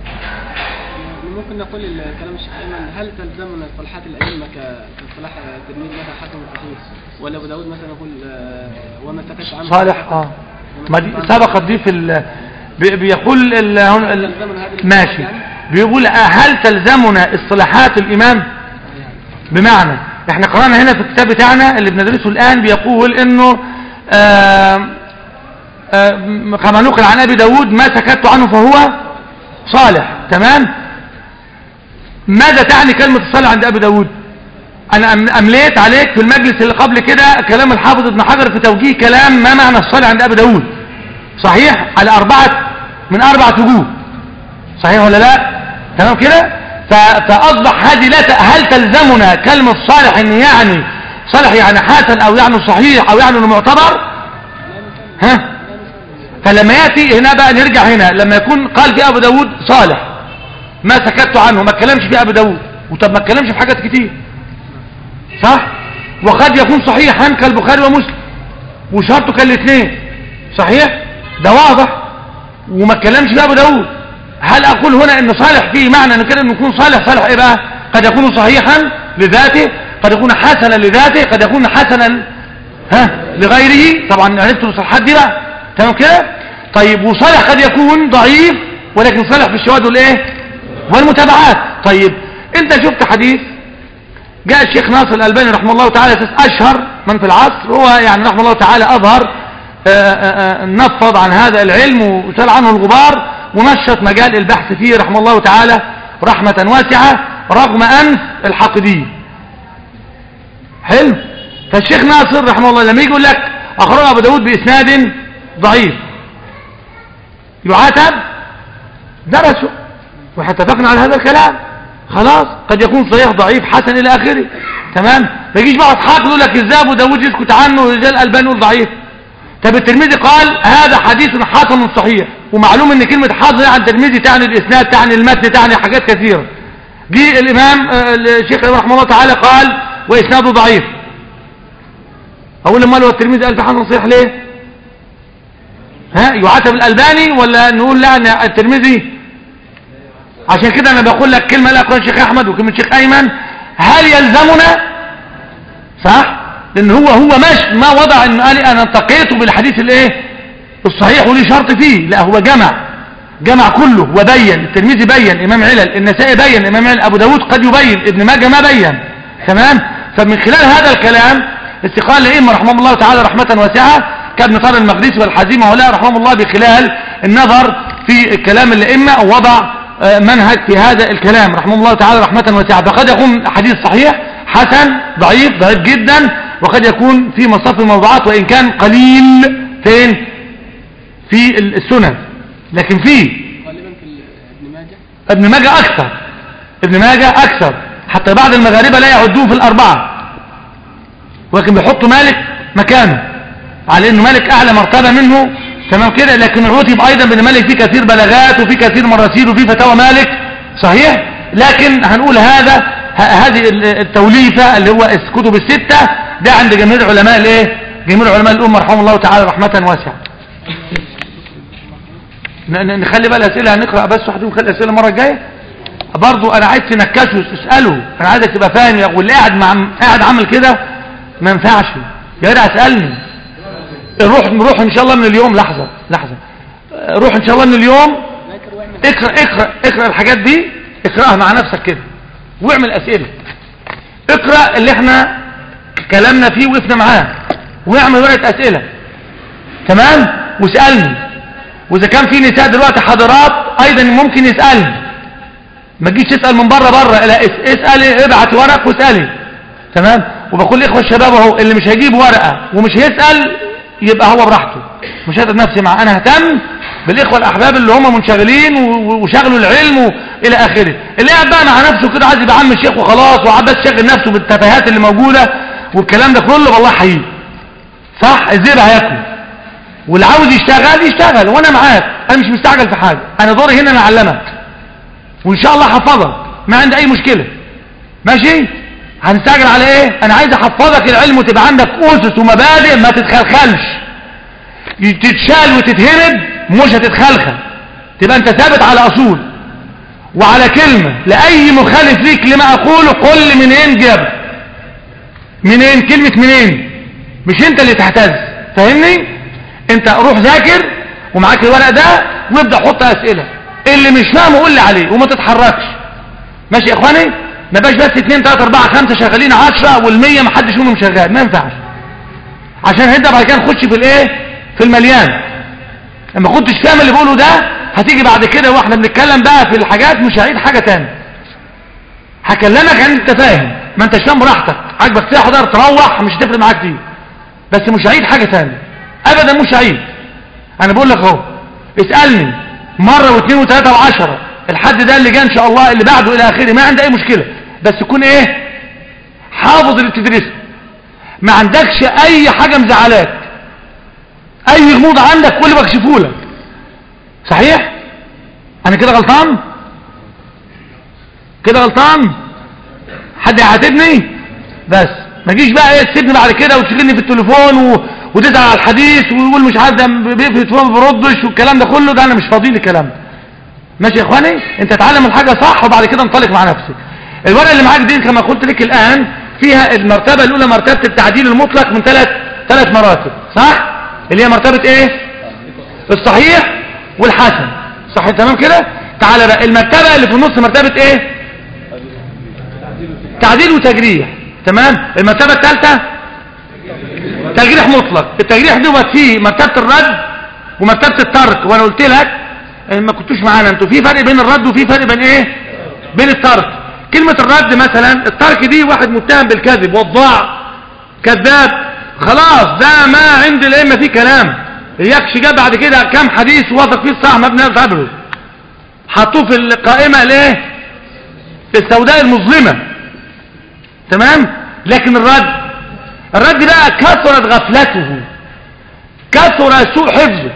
ممكن نقول الكلام الشيخ ايمن هل تلزمنا اصطلاحات الائمه ك- كاصطلاح التلميذ مثلا حسن صحيح ولا ابو داود مثلا يقول آه، وما سكت عنه
صالح اه ما دي سبقت دي في ال... بي- بيقول ال... هون ال... ماشي بيقول آه، هل تلزمنا اصطلاحات الامام بمعنى احنا قرانا هنا في الكتاب بتاعنا اللي بندرسه الان بيقول انه آه آه كما نقل عن ابي داود ما سكت عنه فهو صالح تمام ماذا تعني كلمة الصالح عند ابي داود انا أم- امليت عليك في المجلس اللي قبل كده كلام الحافظ ابن حجر في توجيه كلام ما معنى الصالح عند ابي داود صحيح على اربعة من اربعة وجوه صحيح ولا لا تمام كده ف- فاصبح هذه لا ت- هل تلزمنا كلمة صالح ان يعني صالح يعني حسن او يعني صحيح او يعني انه معتبر ها فلما ياتي هنا بقى نرجع هنا لما يكون قال في ابو داود صالح ما سكت عنه ما اتكلمش في ابو داود وطب ما اتكلمش في حاجات كتير صح وقد يكون صحيحا كالبخاري ومسلم وشرطه كالاثنين صحيح ده واضح وما اتكلمش في ابو داود هل اقول هنا ان صالح فيه معنى ان كده انه يكون صالح صالح ايه بقى قد يكون صحيحا لذاته قد يكون حسنا لذاته قد يكون حسنا ها لغيره طبعا عرفت الصلاحات دي بقى تمام كده طيب وصالح قد يكون ضعيف ولكن صالح في الشواذ والايه والمتابعات طيب انت شفت حديث جاء الشيخ ناصر الألباني رحمه الله تعالى أساس أشهر من في العصر هو يعني رحمه الله تعالى أظهر آه، آه، آه، نفض عن هذا العلم وشال عنه الغبار ونشط مجال البحث فيه رحمه الله تعالى رحمة واسعة رغم أنف الحاقدين حلو فالشيخ ناصر رحمه الله لما يجي يقول لك أخرج أبو داود بإسناد ضعيف يعاتب درسه واتفقنا على هذا الكلام خلاص قد يكون صحيح ضعيف حسن الى اخره تمام ما يجيش بقى اصحاب يقول لك ازاي ابو داوود يسكت عنه ورجال الالباني يقول ضعيف طب الترمذي قال هذا حديث حسن صحيح ومعلوم ان كلمه حسن عن الترمذي تعني الاسناد تعني المتن تعني حاجات كثيره جه الامام آه، الشيخ رحمه الله تعالى قال واسناده ضعيف اقول امال هو الترمذي قال في حسن صحيح ليه ها يعاتب الالباني ولا نقول لا ان الترمذي عشان كده انا بقول لك كلمه لا قال الشيخ احمد وكلمه الشيخ ايمن هل يلزمنا صح لان هو هو مش ما وضع انه قال انا التقيت بالحديث الايه الصحيح ولي شرط فيه لا هو جمع جمع كله وبين الترمذي بين امام علل النسائي بين امام علل ابو داود قد يبين ابن ماجه ما بين تمام فمن خلال هذا الكلام استقال الائمه رحمهم الله تعالى رحمه واسعه كابن طارق المقدسي والحزيمه وهؤلاء رحمهم الله بخلال النظر في كلام الائمه ووضع آه، منهج في هذا الكلام رحمه الله تعالى رحمة واسعة فقد يكون حديث صحيح حسن ضعيف ضعيف جدا وقد يكون في مصاف الموضوعات وإن كان قليل فين في السنن لكن فيه
غالبا في ال- ابن ماجه
ابن ماجه اكثر ابن ماجه اكثر حتى بعض المغاربة لا يعدوه في الاربعة ولكن بيحطوا مالك مكانه على انه مالك اعلى مرتبة منه تمام كده لكن العتب ايضا بان مالك فيه كثير بلاغات وفيه كثير مراسيل وفيه فتاوى مالك صحيح لكن هنقول هذا ه- هذه ال- التوليفة اللي هو الكتب الستة ده عند جميع علماء الايه جميع علماء الامة رحمه الله تعالى رحمة واسعة ن- ن- نخلي بقى الاسئلة هنقرأ بس واحد ونخلي الاسئلة المرة الجاية برضو انا عايز تنكشه تسأله انا عايزك تبقى فاهم واللي قاعد مع قاعد عامل كده ما ينفعش يا جدع اسألني روح روح ان شاء الله من اليوم لحظة لحظة روح ان شاء الله من اليوم اقرأ اقرأ اقرأ الحاجات دي اقرأها مع نفسك كده واعمل اسئلة اقرأ اللي احنا كلامنا فيه وقفنا معاه واعمل ورقة اسئلة تمام واسألني واذا كان في نساء دلوقتي حاضرات ايضا ممكن يسألني ما تجيش تسأل من بره بره لا اس- اسألي ابعت ورق واسألي تمام وبقول لاخوة الشباب اهو اللي مش هيجيب ورقة ومش هيسأل يبقى هو براحته مش هتعب نفسي معاه انا هتم بالاخوة الاحباب اللي هم منشغلين و- و- وشغلوا العلم و- الى اخره اللي قاعد بقى مع نفسه كده عايز يبقى عم الشيخ وخلاص وعاد بس شاغل نفسه بالتفاهات اللي موجودة والكلام ده كله والله حقيقي صح الزير هياكل واللي عاوز يشتغل يشتغل وانا معاك انا مش مستعجل في حاجة انا دوري هنا انا اعلمك وان شاء الله حفظك ما عندي اي مشكلة ماشي هنستعجل على ايه انا عايز احفظك العلم وتبقى عندك اسس ومبادئ ما تتخلخلش تتشال وتتهرب مش هتتخلخل تبقى انت ثابت على اصول وعلى كلمة لاي مخالف ليك لما اقوله قل منين جاب منين كلمة منين مش انت اللي تحتز فاهمني انت روح ذاكر ومعاك الورق ده وابدأ حط اسئلة اللي مش فاهمه قول لي عليه وما تتحركش ماشي يا اخواني ما بقاش بس 2 3 4 5 شغالين 10 وال100 ما حدش منهم شغال ما ينفعش عشان هنبدا بعد كده نخش في الايه في المليان لما كنتش فاهم اللي بقوله ده هتيجي بعد كده واحنا بنتكلم بقى في الحاجات مش هعيد حاجه تاني هكلمك عن انت فاهم ما انتش فاهم براحتك عاجبك تحضر تروح مش هتفرق معاك كتير بس مش هعيد حاجه تاني ابدا مش هعيد انا بقول لك اهو اسالني مره واثنين وثلاثه وعشره الحد ده اللي جاي ان شاء الله اللي بعده الى اخره ما عندي اي مشكله بس يكون ايه حافظ اللي بتدرسه ما عندكش اي حاجه مزعلاك اي غموض عندك قول لي بكشفه لك صحيح انا كده غلطان كده غلطان حد يعاتبني بس ما تجيش بقى ايه تسيبني بعد كده وتشغلني في التليفون و... وتزعل على الحديث ويقول مش عارف ده بيقفل التليفون ما بيردش والكلام ده كله ده انا مش فاضي الكلام ده ماشي يا اخواني انت اتعلم الحاجه صح وبعد كده انطلق مع نفسك الورقه اللي معاك دي كما قلت لك الان فيها المرتبه الاولى مرتبه التعديل المطلق من ثلاث ثلاث مراتب صح اللي هي مرتبه ايه الصحيح والحسن صح تمام كده تعالى بقى المرتبه اللي في النص مرتبه ايه تعديل وتجريح تمام المرتبه الثالثه تجريح مطلق التجريح دوت فيه مرتبه الرد ومرتبه الترك وانا قلت لك ما كنتوش معانا انتوا في فرق بين الرد وفي فرق بين ايه بين الترك كلمة الرد مثلا الترك دي واحد متهم بالكذب وضاع كذاب خلاص ده ما عند الائمه فيه كلام يكش جاب بعد كده كام حديث وثق فيه الصح ما بنقدره حطوه في القائمة الايه السوداء المظلمة تمام لكن الرد الرد بقى كثرت غفلته كثر سوء حفظه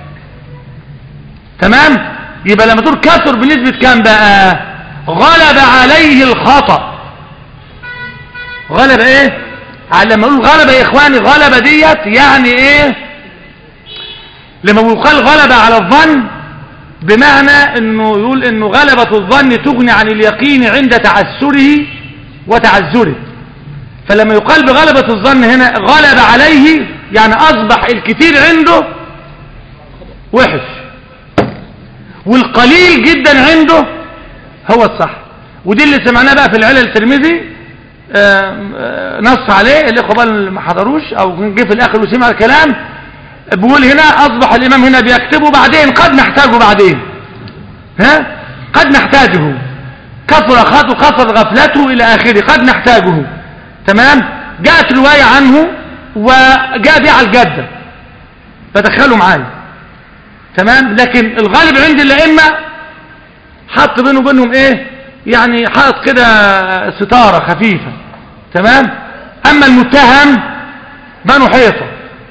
تمام يبقى لما تقول كثر بنسبة كام بقى غلب عليه الخطأ غلب ايه على لما نقول غلب يا اخواني غلب ديت يعني ايه لما يقال غلب على الظن بمعنى انه يقول انه غلبة الظن تغني عن اليقين عند تعسره وتعذره فلما يقال بغلبة الظن هنا غلب عليه يعني اصبح الكثير عنده وحش والقليل جدا عنده هو الصح ودي اللي سمعناه بقى في العلل الترمذي نص عليه الاخوه بقى اللي ما حضروش او جه في الاخر وسمع الكلام بيقول هنا اصبح الامام هنا بيكتبه بعدين قد نحتاجه بعدين ها قد نحتاجه كثر خطو كثر غفلته الى اخره قد نحتاجه تمام جاءت روايه عنه وجاء بيه على الجده فدخلوا معايا تمام لكن الغالب عند الائمه حط بينه وبينهم ايه يعني حاط كده ستارة خفيفة تمام اما المتهم بنوا حيطة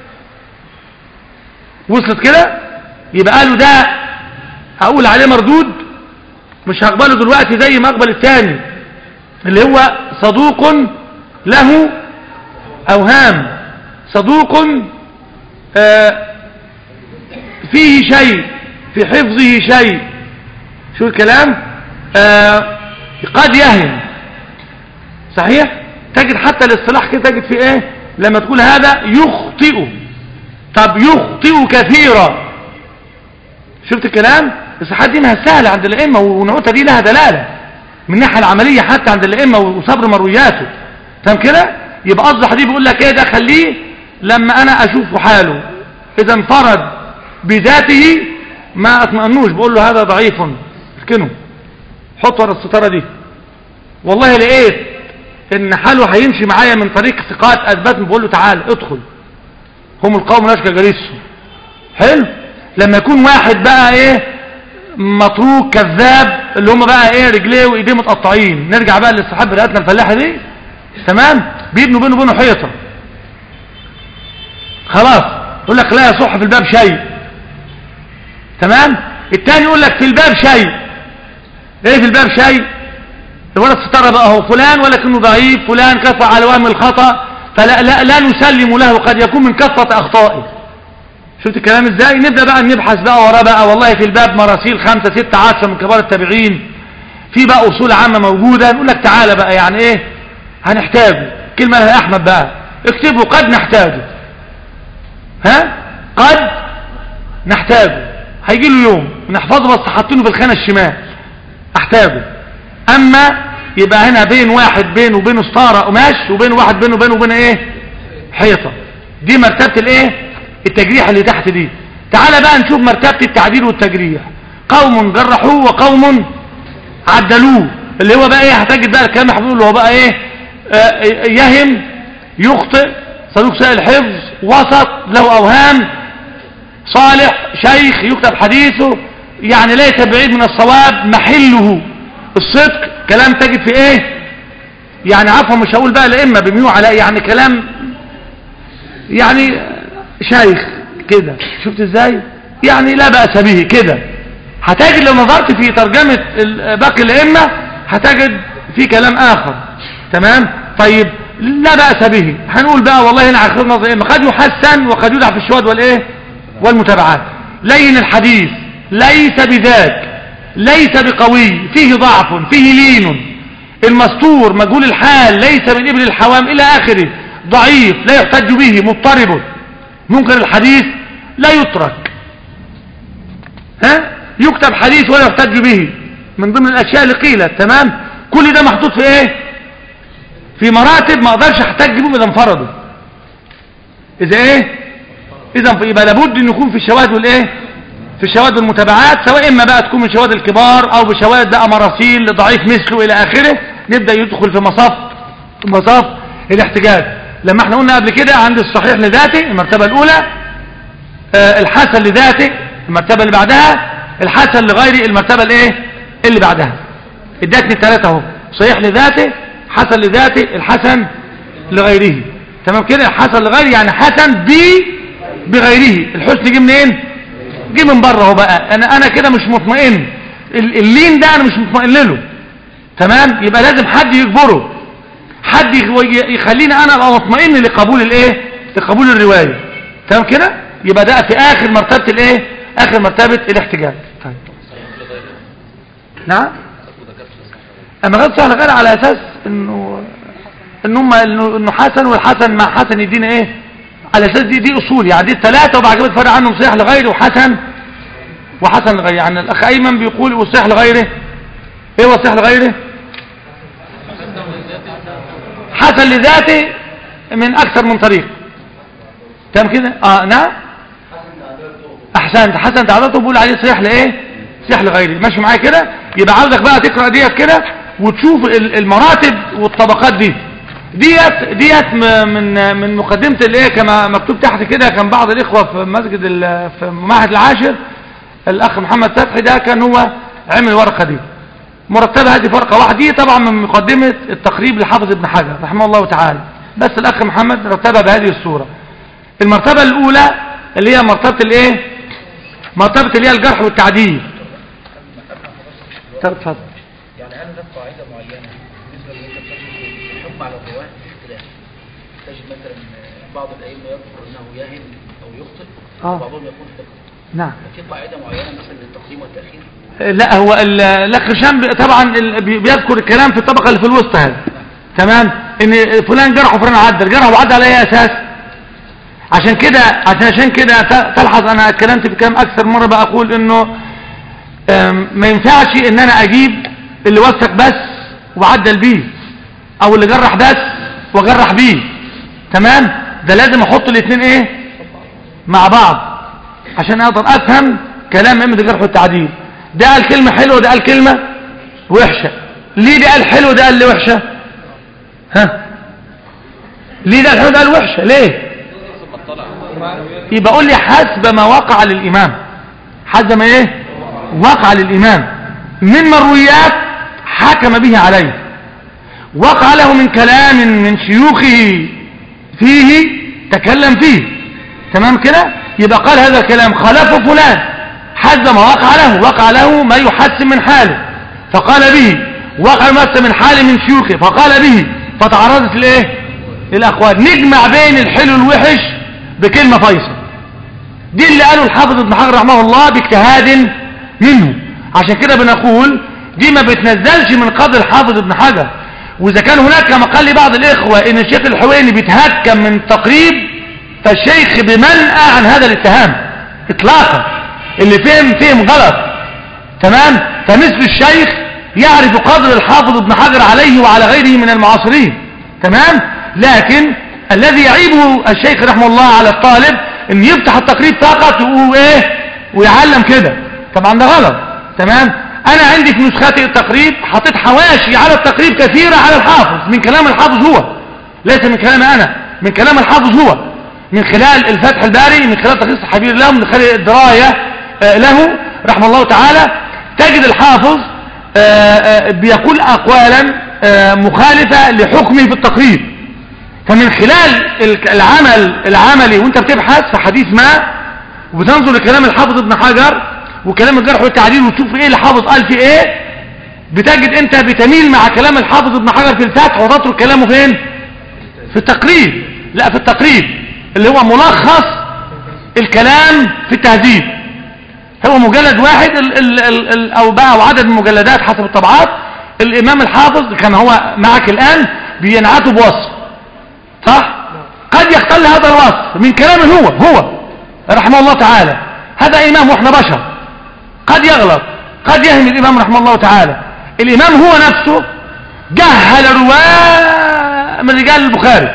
وصلت كده يبقى قالوا ده هقول عليه مردود مش هقبله دلوقتي زي ما اقبل الثاني اللي هو صدوق له اوهام صدوق آه فيه شيء في حفظه شيء شو الكلام آه قد يهم صحيح تجد حتى الاصطلاح كده تجد في ايه لما تقول هذا يخطئ طب يخطئ كثيرا شفت الكلام الصحات دي ما سهله عند الائمه ونعوتها دي لها دلاله من الناحيه العمليه حتى عند الائمه وصبر مروياته تمام كده يبقى قصد حديث بيقول لك ايه ده خليه لما انا اشوف حاله اذا انفرد بذاته ما اطمئنوش بقول له هذا ضعيف اسكنه حط ورا الستاره دي والله لقيت ان حاله هيمشي معايا من طريق ثقات اثبات بقول له تعال ادخل هم القوم نشكى جريسهم حلو لما يكون واحد بقى ايه متروك كذاب اللي هم بقى ايه رجليه وايديه متقطعين نرجع بقى للصحاب رئاتنا الفلاحه دي تمام بيبنوا بينه وبينه حيطه خلاص يقول لك لا يصح في الباب شيء تمام الثاني يقول لك في الباب شيء ايه في الباب شيء الولد سترى بقى هو فلان ولكنه ضعيف فلان كفى على وهم الخطأ فلا لا, لا نسلم له قد يكون من كثرة أخطائه شفت الكلام ازاي نبدأ بقى نبحث بقى وراه بقى والله في الباب مراسيل خمسة ستة عشرة من كبار التابعين في بقى أصول عامة موجودة نقول لك تعالى بقى يعني ايه هنحتاجه كلمة لها أحمد بقى اكتبه قد نحتاجه ها قد نحتاجه هيجي له يوم نحفظه بس حاطينه في الخانة الشمال احتاجه اما يبقى هنا بين واحد بينه وبينه ستاره قماش وبين واحد بينه وبينه وبين ايه حيطه دي مرتبه الايه التجريح اللي تحت دي تعال بقى نشوف مرتبه التعديل والتجريح قوم جرحوه وقوم عدلوه اللي هو بقى ايه هتجد بقى الكلام اللي هو بقى ايه آه يهم يخطئ صدوق سائل الحفظ وسط له اوهام صالح شيخ يكتب حديثه يعني ليس بعيد من الصواب محله الصدق كلام تجد في ايه يعني عفوا مش هقول بقى الائمه بميوع على يعني كلام يعني شيخ كده شفت ازاي يعني لا بأس به كده هتجد لو نظرت في ترجمة باقي الائمه هتجد في كلام اخر تمام طيب لا بأس به هنقول بقى والله هنا على نظر الائمه قد يحسن وقد يدع في الشهود والايه والمتابعات لين الحديث ليس بذاك ليس بقوي فيه ضعف فيه لين المستور مجهول الحال ليس من ابن الحوام إلى آخره ضعيف لا يحتج به مضطرب منكر الحديث لا يترك ها يكتب حديث ولا يحتج به من ضمن الأشياء اللي قيلت تمام كل ده محطوط في ايه في مراتب ما اقدرش احتج بهم اذا انفردوا اذا ايه اذا يبقى لابد ان يكون في الشواهد والايه في الشواهد والمتابعات سواء اما بقى تكون من شواهد الكبار او بشواهد بقى مراسيل لضعيف مثله الى اخره نبدا يدخل في مصاف مصاف الاحتجاج لما احنا قلنا قبل كده عند الصحيح لذاته المرتبه الاولى آه الحسن لذاته المرتبه اللي بعدها الحسن لغيره المرتبه الايه اللي بعدها ادتني ثلاثه اهو صحيح لذاته حسن لذاته الحسن لغيره تمام كده الحسن لغيره يعني حسن ب بغيره الحسن جه منين جه من بره اهو بقى انا انا كده مش مطمئن اللين ده انا مش مطمئن له تمام يبقى لازم حد يجبره حد يخليني انا ابقى مطمئن لقبول الايه لقبول الروايه تمام كده يبقى ده في اخر مرتبه الايه اخر مرتبه الاحتجاج طيب نعم اما غير صح غير على اساس انه ان هم انه حسن والحسن مع حسن يدينا ايه على اساس دي دي اصول يعني دي الثلاثه وبعد كده تفرق عنهم صحيح لغيره وحسن وحسن لغيره يعني الاخ ايمن بيقول والصحيح لغيره ايه هو الصحيح لغيره حسن لذاته من اكثر من طريق تمام كده اه نعم احسنت حسن تعدته بيقول عليه صحيح لايه صحيح لغيره ماشي معايا كده يبقى عاوزك بقى تقرا ديت كده وتشوف المراتب والطبقات دي ديت ديت من من مقدمه الايه كما مكتوب تحت كده كان بعض الاخوه في مسجد في معهد العاشر الاخ محمد فتحي ده كان هو عمل الورقة دي مرتبة هذه فرقة واحدة دي طبعا من مقدمة التقريب لحافظ ابن حجر رحمه الله تعالى بس الأخ محمد رتبها بهذه الصورة المرتبة الأولى اللي هي مرتبة الايه مرتبة اللي هي الجرح والتعديل طب اتفضل
يعني هل هناك قاعدة معينة بالنسبة لأنت تجد الحكم على الرواة اختلاف تجد مثلا بعض الأئمة يذكر أنه يهن أو يخطئ
آه.
وبعضهم يقول ثقة
نعم
في قاعدة معينة مثلا للتقديم والتأخير
لا هو ال- الاخ هشام بي- طبعا ال- بي- بيذكر الكلام في الطبقه اللي في الوسط هذا تمام ان فلان جرح وفلان عدل جرح وعدل على اي اساس عشان كده عشان عشان كده ت- تلحظ انا اتكلمت في كلام اكثر مره بقول انه أم، ما ينفعش ان انا اجيب اللي وثق بس وعدل بيه او اللي جرح بس وجرح بيه تمام ده لازم احط الاثنين ايه مع بعض عشان اقدر افهم كلام ائمه الجرح والتعديل ده قال كلمه حلوه ده قال كلمه وحشه ليه ده قال حلو ده قال لي وحشه ها ليه ده قال حلو ده قال وحشه ليه يبقى قول لي حسب ما وقع للامام حسب ما ايه وقع للامام من مرويات حكم به عليه وقع له من كلام من شيوخه فيه تكلم فيه تمام كده يبقى قال هذا الكلام خلفه فلان حسب ما وقع له وقع له ما يحسن من حاله فقال به وقع ما من حال من شيوخه فقال به فتعرضت الايه الاقوال نجمع بين الحلو والوحش بكلمه فيصل دي اللي قاله الحافظ ابن حجر رحمه الله باجتهاد منه عشان كده بنقول دي ما بتنزلش من قدر الحافظ ابن حجر واذا كان هناك كما قال لي بعض الاخوه ان الشيخ الحويني بيتهكم من تقريب فالشيخ بمنأى عن هذا الاتهام اطلاقا اللي فهم فهم غلط تمام فمثل الشيخ يعرف قدر الحافظ ابن حجر عليه وعلى غيره من المعاصرين تمام لكن الذي يعيبه الشيخ رحمه الله على الطالب ان يفتح التقريب فقط وايه ويعلم كده طبعا ده غلط تمام انا عندي في نسختي التقريب حطيت حواشي على التقريب كثيرة على الحافظ من كلام الحافظ هو ليس من كلامي انا من كلام الحافظ هو من خلال الفتح الباري من خلال تخصيص الحبيب له من خلال الدراية آه، له رحمه الله تعالى تجد الحافظ آه، آه، بيقول أقوالا آه، مخالفة لحكمه في التقريب فمن خلال ال- العمل العملي وانت بتبحث في حديث ما وبتنظر لكلام الحافظ ابن حجر وكلام الجرح والتعديل وتشوف ايه الحافظ قال في ايه بتجد انت بتميل مع كلام الحافظ ابن حجر في الفتح وتترك كلامه فين في التقريب لا في التقريب اللي هو ملخص الكلام في التهذيب هو مجلد واحد ال ال ال ال او بقى او عدد من المجلدات حسب الطبعات الامام الحافظ كان هو معك الان بينعته بوصف صح قد يختل هذا الوصف من كلامه هو هو رحمه الله تعالى هذا امام واحنا بشر قد يغلط قد يهم الامام رحمه الله تعالى الامام هو نفسه جهل رواه من رجال البخاري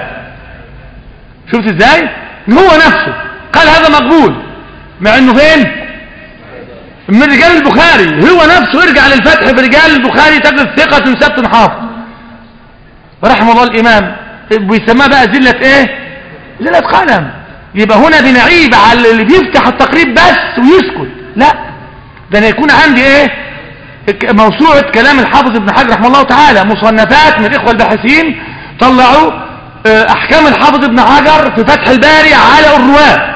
شفت ازاي هو نفسه قال هذا مقبول مع انه فين من رجال البخاري هو نفسه يرجع للفتح برجال البخاري تجد ثقة ثبت حافظ رحمه الله الامام بيسموها بقى زلة ايه زلة قلم يبقى هنا بنعيب على اللي بيفتح التقريب بس ويسكت لا ده انا يكون عندي ايه ك- موسوعة كلام الحافظ ابن حجر رحمه الله تعالى مصنفات من الاخوة الباحثين طلعوا آه، احكام الحافظ ابن حجر في فتح الباري على الرواة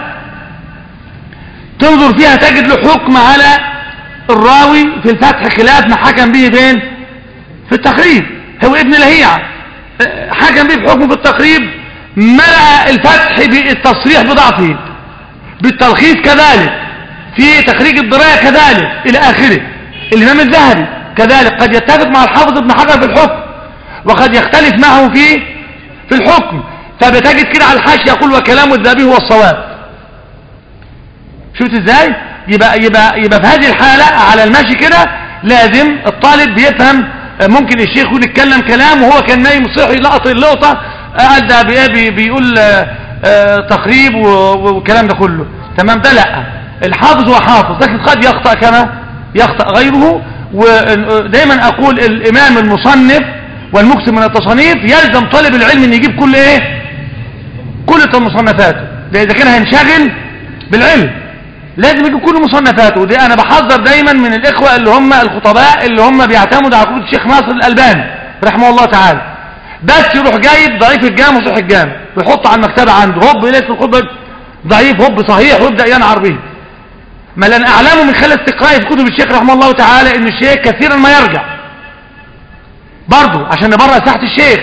تنظر فيها تجد له حكم على الراوي في الفتح خلاف ما حكم به فين في التقريب هو ابن لهيعة آه، حكم به بحكم في التقريب ملأ الفتح بالتصريح بضعفه بالتلخيص كذلك في تخريج الدراية كذلك إلى آخره الإمام الذهبي كذلك قد يتفق مع الحافظ ابن حجر في الحكم وقد يختلف معه في في الحكم فبتجد كده على الحاشية يقول وكلام الذهبي هو الصواب شفت ازاي يبقى يبقى يبقى في هذه الحالة على المشي كده لازم الطالب بيفهم آه، ممكن الشيخ يقول يتكلم كلام وهو كان نايم صحي لقط اللقطة قال ده بي- بي- بيقول آه، آه، تقريب و- و- والكلام ده كله تمام ده لا الحافظ هو حافظ لكن قد يخطأ كما يخطأ غيره ودايما اقول الامام المصنف والمكسب من التصانيف يلزم طالب العلم ان يجيب كل ايه كل مصنفاته ده اذا كان هينشغل بالعلم لازم يجيب كل مصنفاته ودي انا بحذر دايما من الاخوة اللي هم الخطباء اللي هم بيعتمدوا على كتب الشيخ ناصر الالباني رحمه الله تعالى بس يروح جايب ضعيف الجامع وصحيح الجامع ويحطه على المكتبة عنده هوب يلاقي الخطبة ضعيف هوب صحيح ويبدأ ينعر به ما لن اعلمه من خلال استقرائي في كتب الشيخ رحمه الله تعالى ان الشيخ كثيرا ما يرجع برضه عشان نبرأ ساحة الشيخ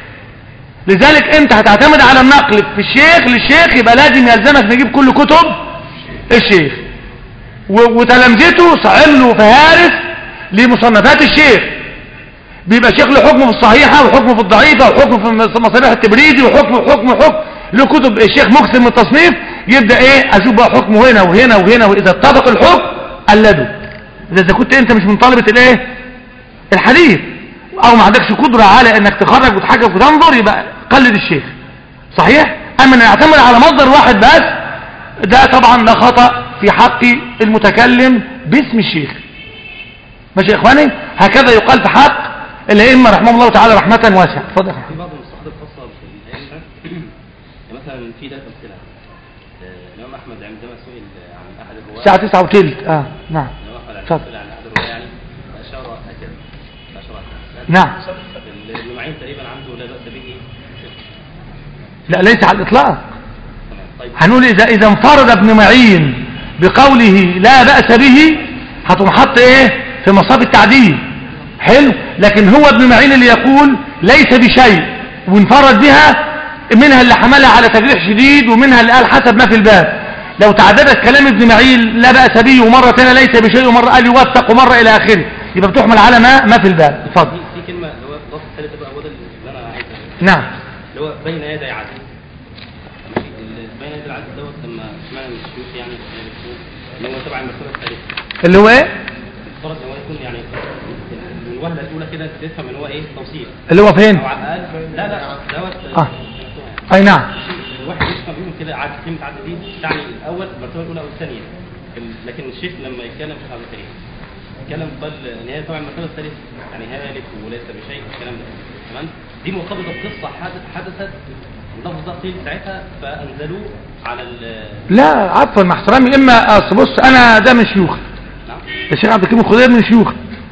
لذلك انت هتعتمد على النقل في الشيخ للشيخ يبقى لازم يلزمك نجيب كل كتب الشيخ و- وتلامذته عملوا فهارس لمصنفات الشيخ بيبقى شيخ له حكم في الصحيحة وحكم في الضعيفة وحكم في مصابيح التبريدي وحكم وحكم وحكم له كتب الشيخ مكثر من التصنيف يبدأ ايه اشوف بقى حكمه هنا وهنا وهنا واذا اتفق الحكم قلده اذا كنت انت مش من طالبة الايه الحديث او ما عندكش قدرة على انك تخرج وتحقق وتنظر يبقى قلد الشيخ صحيح اما ان يعتمد على مصدر واحد بس ده طبعا ده خطأ في حق المتكلم باسم الشيخ ماشي يا اخواني هكذا يقال في حق الائمه رحمه الله تعالى رحمه واسعه اتفضل يا
في
أخوان.
بعض المصطلحات الخاصة بالأئمة يعني مثلا في ده أمثلة آه، الإمام أحمد عندما سئل عن أحد الرواة
الساعه 9 وثلث اه نعم
الإمام أحمد
اتفضل.
عندما سئل عن أحد الرواة يعني أشار هكذا أشار هكذا
نعم.
ابن معين تقريبا عنده لا بأس به
لا ليس على الاطلاق
تمام طيب
هنقول اذا اذا انفرد ابن معين بقوله لا باس به هتقوم حط ايه في مصاب التعديل حلو لكن هو ابن معين اللي يقول ليس بشيء وانفرد بها منها اللي حملها على تجريح شديد ومنها اللي قال حسب ما في الباب لو تعددت كلام ابن معين لا بأس به ومرة تانية ليس بشيء ومرة قال يوثق ومرة إلى آخره يبقى بتحمل على ما ما في الباب اتفضل
في في كلمة اللي هو الضغط الثالث بقى هو ده اللي أنا عايز أقوله.
نعم
اللي هو بين يدي عدل ماشي ال- بين يدي العدل دوت لما سمعنا من الشيوخ يعني اللي هو تبع المرتبة الثالثة
اللي هو ايه
فرض ان هو يكون يعني من الوهله الاولى كده انت تفهم ان هو ايه توصيف
اللي هو فين
او على الاقل لا لا دوت
آه. اي نعم
الواحد يفهم منهم كده عدد كلمه عدد دي تعني الاول المرتبه الاولى او الثانيه لكن الشيخ لما يتكلم في هذا الكريم يتكلم قال ان هي طبعا المرتبه الثالثه يعني هالك وليس بشيء الكلام ده تمام دي مرتبطه بقصه حدث حدثت اللفظ ده قيل ساعتها فانزلوه على ال
لا عفوا مع احترامي اما اصل بص انا ده من شيوخ
نعم
الشيخ عبد الكريم الخضير من شيوخ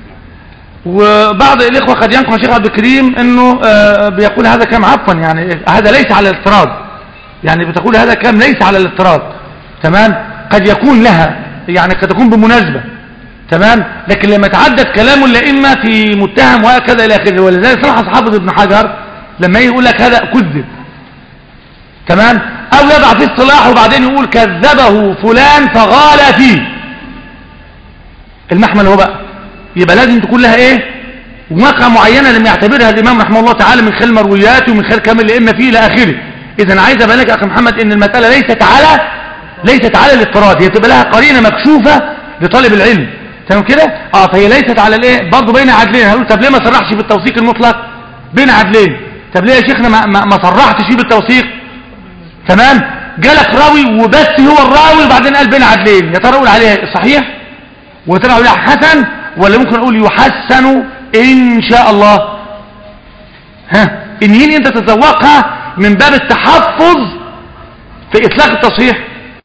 وبعض الاخوه قد ينقل الشيخ عبد الكريم انه آه، بيقول هذا كلام عفوا يعني هذا ليس على الاضطراد يعني بتقول هذا كلام ليس على الاضطراد تمام قد يكون لها يعني قد تكون بمناسبه تمام لكن لما تعدد كلام الائمه في متهم وهكذا الى اخره ولذلك صلاح حافظ ابن حجر لما يجي يقول لك هذا كذب تمام او يضع في اصطلاح وبعدين يقول كذبه فلان فغال فيه المحمل هو بقى يبقى لازم تكون لها ايه واقعة معينة لم يعتبرها الامام رحمه الله تعالى من خلال مروياته ومن خلال كامل الائمه فيه الى اخره اذا عايز ابين لك يا اخي محمد ان المسألة ليست على ليست على الاضطراد هي بتبقى لها قرينة مكشوفة لطالب العلم تمام كده اه فهي ليست على الايه برضه بين عدلين هقول طب ليه ما صرحش بالتوثيق المطلق بين عدلين طب ليه يا شيخنا ما, ما, ما صرحتش فيه بالتوثيق تمام جالك راوي وبس هو الراوي وبعدين قال بين عدلين يا ترى اقول عليه صحيح وترى اقول عليه حسن ولا ممكن اقول يحسن ان شاء الله ها ان هي انت تتذوقها من باب التحفظ في اطلاق التصحيح